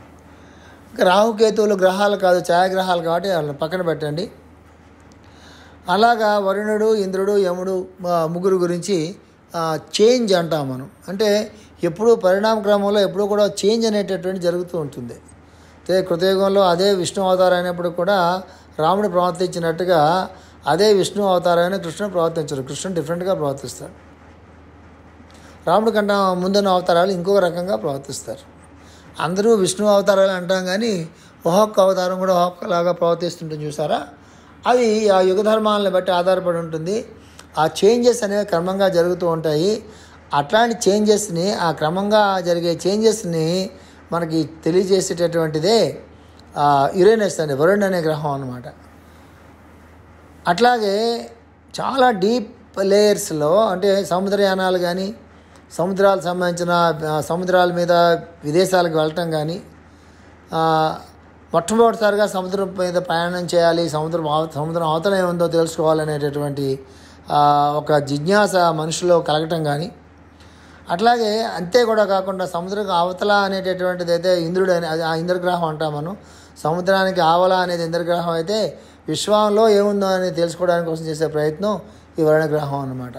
A: ఇంకా రాహుకేతువులు గ్రహాలు కాదు ఛాయాగ్రహాలు కాబట్టి వాళ్ళని పక్కన పెట్టండి అలాగా వరుణుడు ఇంద్రుడు యముడు ఆ, ముగ్గురు గురించి చేంజ్ అంటాం మనం అంటే ఎప్పుడూ పరిణామ క్రమంలో ఎప్పుడూ కూడా చేంజ్ అనేటటువంటి జరుగుతూ ఉంటుంది అయితే కృతయుగంలో అదే విష్ణు అవతారం అయినప్పుడు కూడా రాముడు ప్రవర్తించినట్టుగా అదే విష్ణు అవతారమైన కృష్ణుడు ప్రవర్తించరు కృష్ణుడు డిఫరెంట్గా ప్రవర్తిస్తాడు రాముడి కన్నా ముందున్న అవతారాలు ఇంకొక రకంగా ప్రవర్తిస్తారు అందరూ విష్ణు అవతారాలు అంటాం కానీ ఒక్కొక్క అవతారం కూడా ఒక్కొక్కలాగా ప్రవర్తిస్తుంటుంది చూసారా అవి ఆ యుగ ధర్మాలను బట్టి ఆధారపడి ఉంటుంది ఆ చేంజెస్ అనేవి క్రమంగా జరుగుతూ ఉంటాయి అట్లాంటి చేంజెస్ని ఆ క్రమంగా జరిగే చేంజెస్ని మనకి తెలియజేసేటటువంటిదే యురేనస్ అనే వరుణ్ అనే గ్రహం అన్నమాట అట్లాగే చాలా డీప్ లేయర్స్లో అంటే సముద్రయానాలు కానీ సముద్రాలకు సంబంధించిన ఆ, సముద్రాల మీద విదేశాలకు వెళ్ళటం కానీ ఆ, మొట్టమొదటిసారిగా సముద్రం మీద ప్రయాణం చేయాలి సముద్రం అవ- సముద్రం అవతల ఏముందో తెలుసుకోవాలనేటటువంటి ఆ, ఒక జిజ్ఞాస మనిషిలో కలగటం కానీ అట్లాగే అంతే కూడా కాకుండా సముద్రం అవతల అనేటటువంటిది అయితే ఇంద్రుడు అనే అది ఆ ఇంద్రగ్రహం అంటాం మనం సముద్రానికి ఆవల అనేది ఇంద్రగ్రహం అయితే విశ్వంలో ఏముందో అని తెలుసుకోవడానికి కోసం చేసే ప్రయత్నం ఈ వరుణగ్రహం అన్నమాట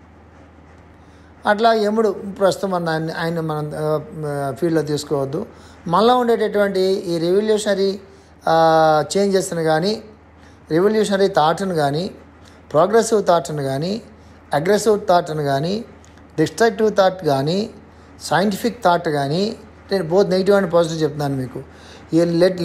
A: అట్లా యముడు ప్రస్తుతం మన ఆయన ఆయన మనం ఫీల్డ్లో తీసుకోవద్దు మనలో ఉండేటటువంటి ఈ రెవల్యూషనరీ చేంజెస్ని కానీ రెవల్యూషనరీ థాట్ని కానీ ప్రోగ్రెసివ్ థాట్ని కానీ అగ్రెసివ్ థాట్ని కానీ డిస్ట్రక్టివ్ థాట్ కానీ సైంటిఫిక్ థాట్ కానీ నేను బోత్ నెగిటివ్ అండ్ పాజిటివ్ చెప్తున్నాను మీకు ఈ లెట్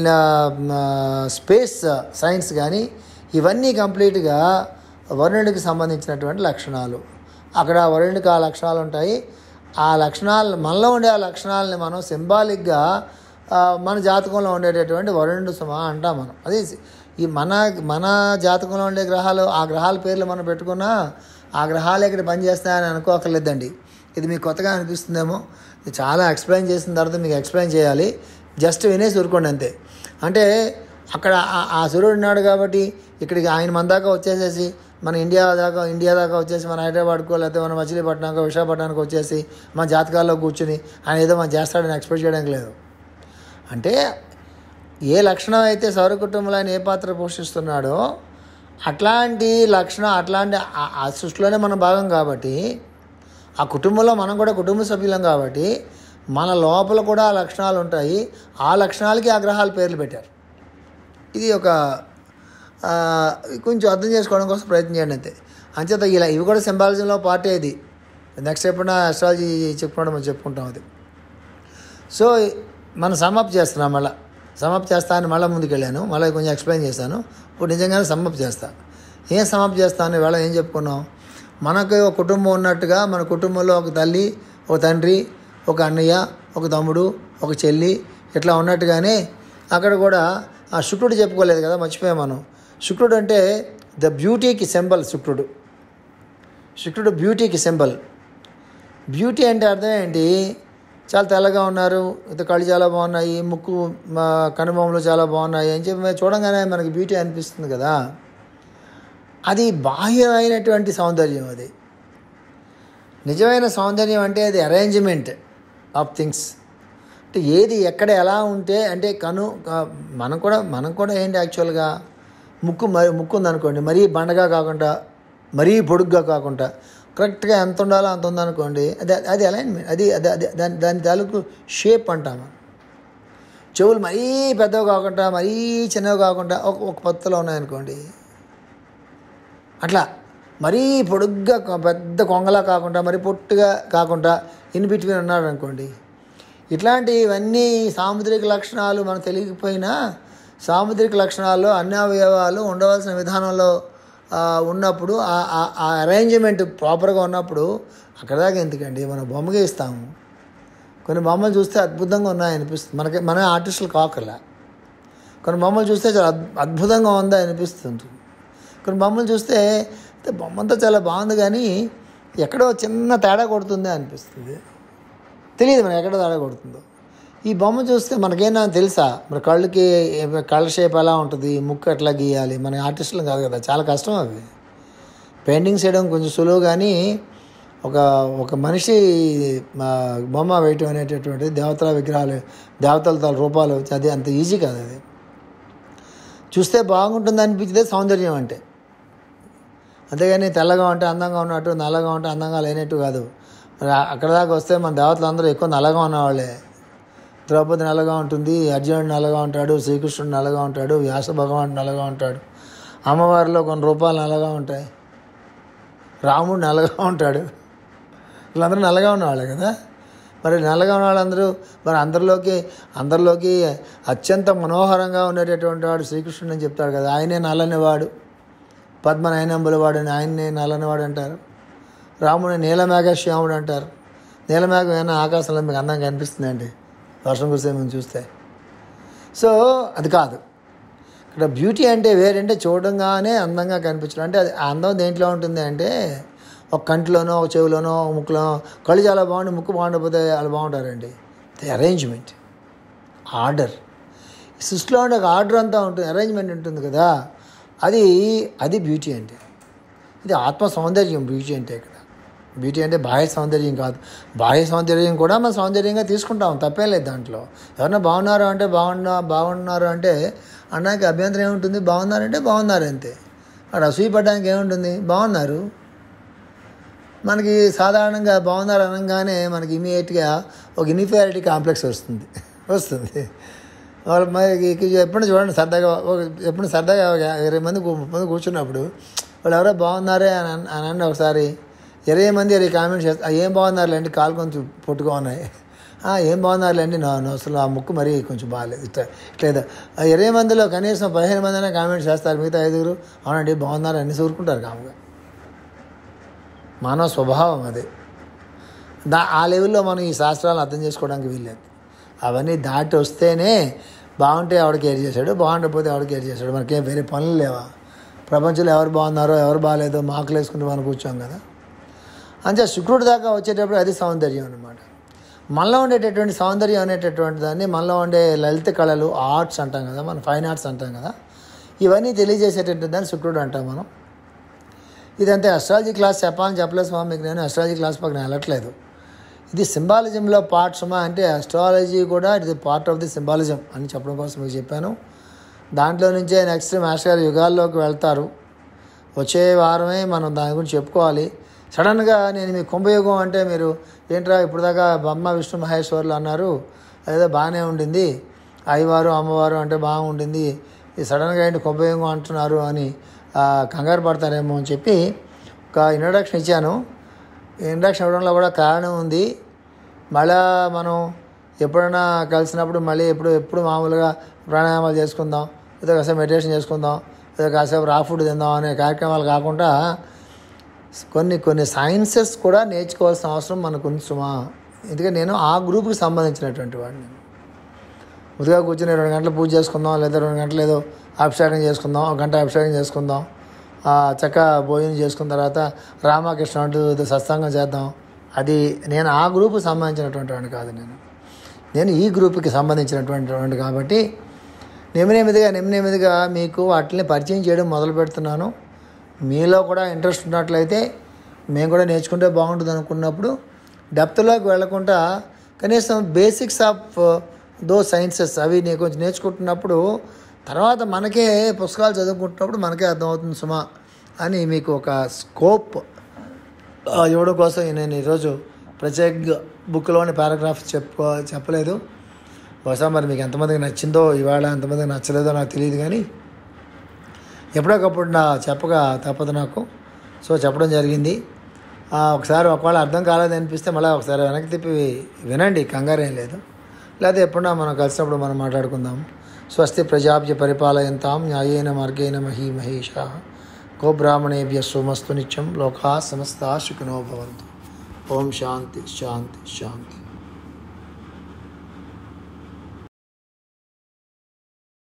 A: స్పేస్ సైన్స్ కానీ ఇవన్నీ కంప్లీట్గా వరుణుడికి సంబంధించినటువంటి లక్షణాలు అక్కడ వరుణుడికి ఆ లక్షణాలు ఉంటాయి ఆ లక్షణాలు మనలో ఉండే ఆ లక్షణాలని మనం సింబాలిక్గా మన జాతకంలో ఉండేటటువంటి వరుణుడు సుమ అంటాం మనం అది ఈ మన మన జాతకంలో ఉండే గ్రహాలు ఆ గ్రహాల పేర్లు మనం పెట్టుకున్నా ఆ గ్రహాలు ఇక్కడ పనిచేస్తాయని అనుకోకర్లేదండి ఇది మీకు కొత్తగా అనిపిస్తుందేమో ఇది చాలా ఎక్స్ప్లెయిన్ చేసిన తర్వాత మీకు ఎక్స్ప్లెయిన్ చేయాలి జస్ట్ వినేసి ఊరుకోండి అంతే అంటే అక్కడ ఆ- ఆ సూర్యుడు ఉన్నాడు కాబట్టి ఇక్కడికి ఆయన మన దాకా వచ్చేసేసి మన ఇండియా దాకా ఇండియా దాకా వచ్చేసి మన హైదరాబాద్కో లేకపోతే మన మచిలీపట్నంకో విశాఖపట్నానికి వచ్చేసి మన జాతకాల్లో కూర్చుని ఆయన ఏదో మనం చేస్తాడని ఎక్స్పెక్ట్ చేయడానికి లేదు అంటే ఏ లక్షణం అయితే సౌర కుటుంబంలో ఆయన ఏ పాత్ర పోషిస్తున్నాడో అట్లాంటి లక్షణం అట్లాంటి ఆ- ఆ సృష్టిలోనే మనం భాగం కాబట్టి ఆ కుటుంబంలో మనం కూడా కుటుంబ సభ్యులం కాబట్టి మన లోపల కూడా ఆ లక్షణాలు ఉంటాయి ఆ లక్షణాలకి ఆ గ్రహాల పేర్లు పెట్టారు ఇది ఒక ఆ, కొంచెం అర్థం చేసుకోవడం కోసం ప్రయత్నం చేయండి అంతే అంచేత ఇలా ఇవి కూడా సింబాలజీలో పార్టీ ఇది నెక్స్ట్ ఎప్పుడైనా అస్ట్రాలజీ చెప్పుకోవడం మనం చెప్పుకుంటాం అది సో మనం సమాప్తి చేస్తున్నాం మళ్ళీ సమాప్తి చేస్తాను మళ్ళీ ముందుకు వెళ్ళాను మళ్ళీ కొంచెం ఎక్స్ప్లెయిన్ చేశాను ఇప్పుడు నిజంగానే సమాప్తి చేస్తా ఏం సమాప్తి చేస్తాను ఇవాళ ఏం చెప్పుకున్నాం మనకు ఒక కుటుంబం ఉన్నట్టుగా మన కుటుంబంలో ఒక తల్లి ఒక తండ్రి ఒక అన్నయ్య ఒక తమ్ముడు ఒక చెల్లి ఇట్లా ఉన్నట్టుగానే అక్కడ కూడా ఆ శుక్రుడు చెప్పుకోలేదు కదా మర్చిపోయాం మనం శుక్రుడు అంటే ద బ్యూటీకి సింబల్ శుక్రుడు శుక్రుడు బ్యూటీకి సింబల్ బ్యూటీ అంటే అర్థం ఏంటి చాలా తెల్లగా ఉన్నారు ఇంత కళ్ళు చాలా బాగున్నాయి ముక్కు మా కనుబొమ్మలు చాలా బాగున్నాయి అని చెప్పి చూడంగానే మనకి బ్యూటీ అనిపిస్తుంది కదా అది బాహ్యమైనటువంటి సౌందర్యం అది నిజమైన సౌందర్యం అంటే అది అరేంజ్మెంట్ ఆఫ్ థింగ్స్ అంటే ఏది ఎక్కడ ఎలా ఉంటే అంటే కను క- మనం కూడా మనం కూడా ఏంటి యాక్చువల్గా ముక్కు మరి ముక్కు ఉందనుకోండి మరీ బండగా కాకుండా మరీ పొడుగ్గా కాకుండా కరెక్ట్గా ఎంత ఉండాలో అంత ఉందనుకోండి అది అది అలైన్మెంట్ అది అది అది దాని దాని తాలూకు షేప్ అంటాము చెవులు మరీ పెద్దవి కాకుండా మరీ చిన్నవి కాకుండా ఒక ఒక పత్తులో ఉన్నాయనుకోండి అట్లా మరీ పొడుగ్గా కొ- పెద్ద కొంగలా కాకుండా మరీ పొట్టుగా కాకుండా ఇన్ బిట్వీన్ ఉన్నాడు అనుకోండి ఇట్లాంటివన్నీ సాముద్రిక లక్షణాలు మనకు తెలియకపోయినా సాముద్రిక లక్షణాల్లో అన్ని అవయవాలు ఉండవలసిన విధానంలో ఆ, ఉన్నప్పుడు ఆ- ఆ- ఆ అరేంజ్మెంట్ ప్రాపర్గా ఉన్నప్పుడు అక్కడ దాకా ఎందుకండి మనం బొమ్మగా ఇస్తాము కొన్ని బొమ్మలు చూస్తే అద్భుతంగా ఉన్నాయనిపిస్తుంది మనకి మన ఆర్టిస్టులు కాకర్లా కొన్ని బొమ్మలు చూస్తే చాలా అద్- అద్భుతంగా ఉందా అనిపిస్తుంది కొన్ని బొమ్మలు చూస్తే "అయితే బొమ్మంతా చాలా బాగుంది కానీ ఎక్కడో చిన్న తేడా కొడుతుందే అనిపిస్తుంది తెలియదు మనకి ఎక్కడ తేడా కొడుతుందో ఈ బొమ్మ చూస్తే మనకేనా తెలుసా మరి కళ్ళకి ఏ- కళ్ళ షేప్ ఎలా ఉంటుంది ముక్కు ఎట్లా గీయాలి మన ఆర్టిస్టులు కాదు కదా చాలా కష్టం అవి పెయింటింగ్స్ వేయడం కొంచెం సులువు కానీ ఒక ఒక మనిషి ఆ, బొమ్మ వేయటం అనేటటువంటిది దేవతల విగ్రహాలు దేవతలతో రూపాలు అది అంత ఈజీ కాదు అది చూస్తే బాగుంటుంది అనిపించేదే సౌందర్యం అంటే అంతేగాని తెల్లగా ఉంటే అందంగా ఉన్నట్టు నల్లగా ఉంటే అందంగా లేనట్టు కాదు మరి ఆ- అక్కడ దాకా వస్తే మన దేవతలు అందరూ ఎక్కువ నల్లగా ఉన్నవాళ్ళే ద్రౌపది నల్లగా ఉంటుంది అర్జునుడు నల్లగా ఉంటాడు శ్రీకృష్ణుడు నల్లగా ఉంటాడు వ్యాస భగవానుడు నల్లగా ఉంటాడు అమ్మవారిలో కొన్ని రూపాలు నల్లగా ఉంటాయి రాముడు నల్లగా ఉంటాడు వీళ్ళందరూ నల్లగా ఉన్నవాళ్ళే కదా మరి నల్లగా ఉన్న వాళ్ళందరూ మరి అందరిలోకి అందరిలోకి అత్యంత మనోహరంగా ఉండేటటువంటి వాడు శ్రీకృష్ణుడు అని చెప్తాడు కదా ఆయనే నల్లని వాడు పద్మనయనంబుల వాడు అని ఆయన్నే నల్లని వాడు అంటారు రాముని నీలమేఘ శ్యాముడు అంటారు నీలమేఘం ఏమైనా ఆకాశంలో మీకు అందంగా కనిపిస్తుందండి వర్షం కురిసే ముందు చూస్తే సో అది కాదు ఇక్కడ బ్యూటీ అంటే వేరంటే చూడంగానే అందంగా కనిపించడం అంటే అది ఆ అందం దేంట్లో ఉంటుంది అంటే ఒక కంటిలోనో ఒక చెవిలోనో ఒక ముక్కులోనో కళ్ళు చాలా బాగుండి ముక్కు బాగుండకపోతే వాళ్ళు బాగుంటారండి ది అరేంజ్మెంట్ ఆర్డర్ సృష్టిలో ఉండే ఒక ఆర్డర్ అంతా ఉంటుంది అరేంజ్మెంట్ ఉంటుంది కదా అది అది బ్యూటీ అంటే ఇది ఆత్మ సౌందర్యం బ్యూటీ అంటే ఇక్కడ బ్యూటీ అంటే బాహ్య సౌందర్యం కాదు బాహ్య సౌందర్యం కూడా మనం సౌందర్యంగా తీసుకుంటాం తప్పేం లేదు దాంట్లో ఎవరన్నా బాగున్నారు అంటే బాగున్నా బాగున్నారు అంటే అన్నానికి అభ్యంతరం ఏముంటుంది బాగున్నారంటే బాగున్నారు అంతే అక్కడ అసూయపడడానికి ఏముంటుంది బాగున్నారు మనకి సాధారణంగా బాగున్నారు అనగానే మనకి ఇమీడియట్గా ఒక ఇన్ఫీరియారిటీ కాంప్లెక్స్ వస్తుంది వస్తుంది వాళ్ళు మరి ఎప్పుడు చూడండి సరదాగా ఒక ఎప్పుడు సరదాగా ఒక ఇరవై మంది కు- ముప్పై మంది కూర్చున్నప్పుడు వాళ్ళు ఎవరో బాగున్నారే అని అన్- అని అన్న ఒకసారి ఇరవై మంది ఇరవై కామెంట్స్ చేస్తారు "ఆ, ఏం బాగున్నారులేండి కాలు కొంచెం పొట్టుగా ఉన్నాయి "ఆ, ఏం బాగున్నారులేండి నా నా అసలు ఆ ముక్కు మరీ కొంచెం బాగాలేదు ఇట్లా ఇట్లేదు ఆ ఇరవై మందిలో కనీసం పదిహేను మంది అయినా కామెంట్స్ చేస్తారు మిగతా ఐదుగురు అవునండి బాగున్నారు అన్ని ఊరుకుంటారు కాముగా మానవ స్వభావం అది దా ఆ లెవెల్లో మనం ఈ శాస్త్రాలను అర్థం చేసుకోవడానికి వీల్లేదు అవన్నీ దాటి వస్తేనే బాగుంటే ఎవడు కేర్ చేశాడు బాగుండకపోతే ఎవడు కేర్ చేశాడు మనకేం వేరే పనులు లేవా ప్రపంచంలో ఎవరు బాగున్నారో ఎవరు బాగాలేదో మార్కులు వేసుకుని మనం కూర్చోం కదా అంతే శుక్రుడి దాకా వచ్చేటప్పుడు అది సౌందర్యం అనమాట మనలో ఉండేటటువంటి సౌందర్యం అనేటటువంటి దాన్ని మనలో ఉండే లలిత కళలు ఆర్ట్స్ అంటాం కదా మనం ఫైన్ ఆర్ట్స్ అంటాం కదా ఇవన్నీ తెలియజేసేటటువంటి దాన్ని శుక్రుడు అంటాం మనం ఇదంతే అస్ట్రాలజీ క్లాస్ చెప్పాలని చెప్పలేదు స్వామి మీకు నేను అస్ట్రాలజీ క్లాస్ పక్కన వెళ్ళట్లేదు ఇది సింబాలిజంలో పార్ట్ సుమా అంటే అస్ట్రాలజీ కూడా ఇది పార్ట్ ఆఫ్ ది సింబాలిజం అని చెప్పడం కోసం మీకు చెప్పాను దాంట్లో నుంచే నెక్స్ట్ మాస్టర్ గారు యుగాల్లోకి వెళ్తారు వచ్చే వారమే మనం దాని గురించి చెప్పుకోవాలి సడన్గా నేను మీ కుంభయుగం అంటే మీరు ఏంట్రా ఇప్పుడు దాకా బ్రహ్మ విష్ణు మహేశ్వర్లు అన్నారు అదేదో బాగానే ఉండింది అయ్యవారు అమ్మవారు అంటే బాగుండింది ఈ సడన్గా ఏంటి కుంభయుగం అంటున్నారు అని ఆ, కంగారు పడతారేమో అని చెప్పి ఒక ఇంట్రడక్షన్ ఇచ్చాను ఇంట్రడక్షన్ ఇవ్వడంలో కూడా కారణం ఉంది మళ్ళా మనం ఎప్పుడైనా కలిసినప్పుడు మళ్ళీ ఎప్పుడు ఎప్పుడు మామూలుగా ప్రాణాయామాలు చేసుకుందాం ఏదో కాసేపు మెడిటేషన్ చేసుకుందాం ఏదో కాసేపు రా ఫుడ్ తిందాం అనే కార్యక్రమాలు కాకుండా కొన్ని కొన్ని సైన్సెస్ కూడా నేర్చుకోవాల్సిన అవసరం మనకు ఉంది సుమా ఎందుకంటే నేను ఆ గ్రూప్కి సంబంధించినటువంటి వాడిని ముందుగా కూర్చొని రెండు గంటలు పూజ చేసుకుందాం లేదా రెండు గంటలు ఏదో అభిషేకం చేసుకుందాం ఒక గంట అభిషేకం చేసుకుందాం ఆ, చక్క భోజనం చేసుకున్న తర్వాత రామకృష్ణ అంటూ ఏదో సత్సంగం చేద్దాం అది నేను ఆ గ్రూప్కి సంబంధించినటువంటి వాడిని కాదు నేను నేను ఈ గ్రూప్కి సంబంధించినటువంటి వాడిని కాబట్టి నెమ్మదిగా నెమ్మదిగా మీకు వాటిని పరిచయం చేయడం మొదలు పెడుతున్నాను మీలో కూడా ఇంట్రెస్ట్ ఉన్నట్లయితే మేము కూడా నేర్చుకుంటే బాగుంటుంది అనుకున్నప్పుడు డెప్త్లోకి వెళ్లకుండా కనీసం బేసిక్స్ ఆఫ్ దో సైన్సెస్ అవి నేను కొంచెం నేర్చుకుంటున్నప్పుడు తర్వాత మనకే పుస్తకాలు చదువుకుంటున్నప్పుడు మనకే అర్థమవుతుంది సుమా అని మీకు ఒక స్కోప్ ఆ, ఇవ్వడం కోసం నేను ఈరోజు ప్రత్యేక బుక్లోని పారాగ్రాఫ్ చెప్ప చెప్పలేదు బహుశా మరి మీకు ఎంతమందికి నచ్చిందో ఇవాళ ఎంతమందికి నచ్చలేదో నాకు తెలియదు కానీ ఎప్పుడొకప్పుడు నా చెప్పగా తప్పదు నాకు సో చెప్పడం జరిగింది ఆ, ఒకసారి ఒకవేళ అర్థం కాలేదు అనిపిస్తే మళ్ళీ ఒకసారి వెనక్కి తిప్పి వినండి కంగారేం లేదు లేదా ఎప్పుడన్నా మనం కలిసినప్పుడు మనం మాట్లాడుకుందాం స్వస్తి ప్రజాభ్య పరిపాలయంతాం న్యాయేన మార్గేణ మహీ మహేష గోబ్రాహ్మణేభ్య సోమస్తు నిత్యం లోకా సమస్తా సుఖినో భవంతు ఓం శాంతి శాంతి శాంతి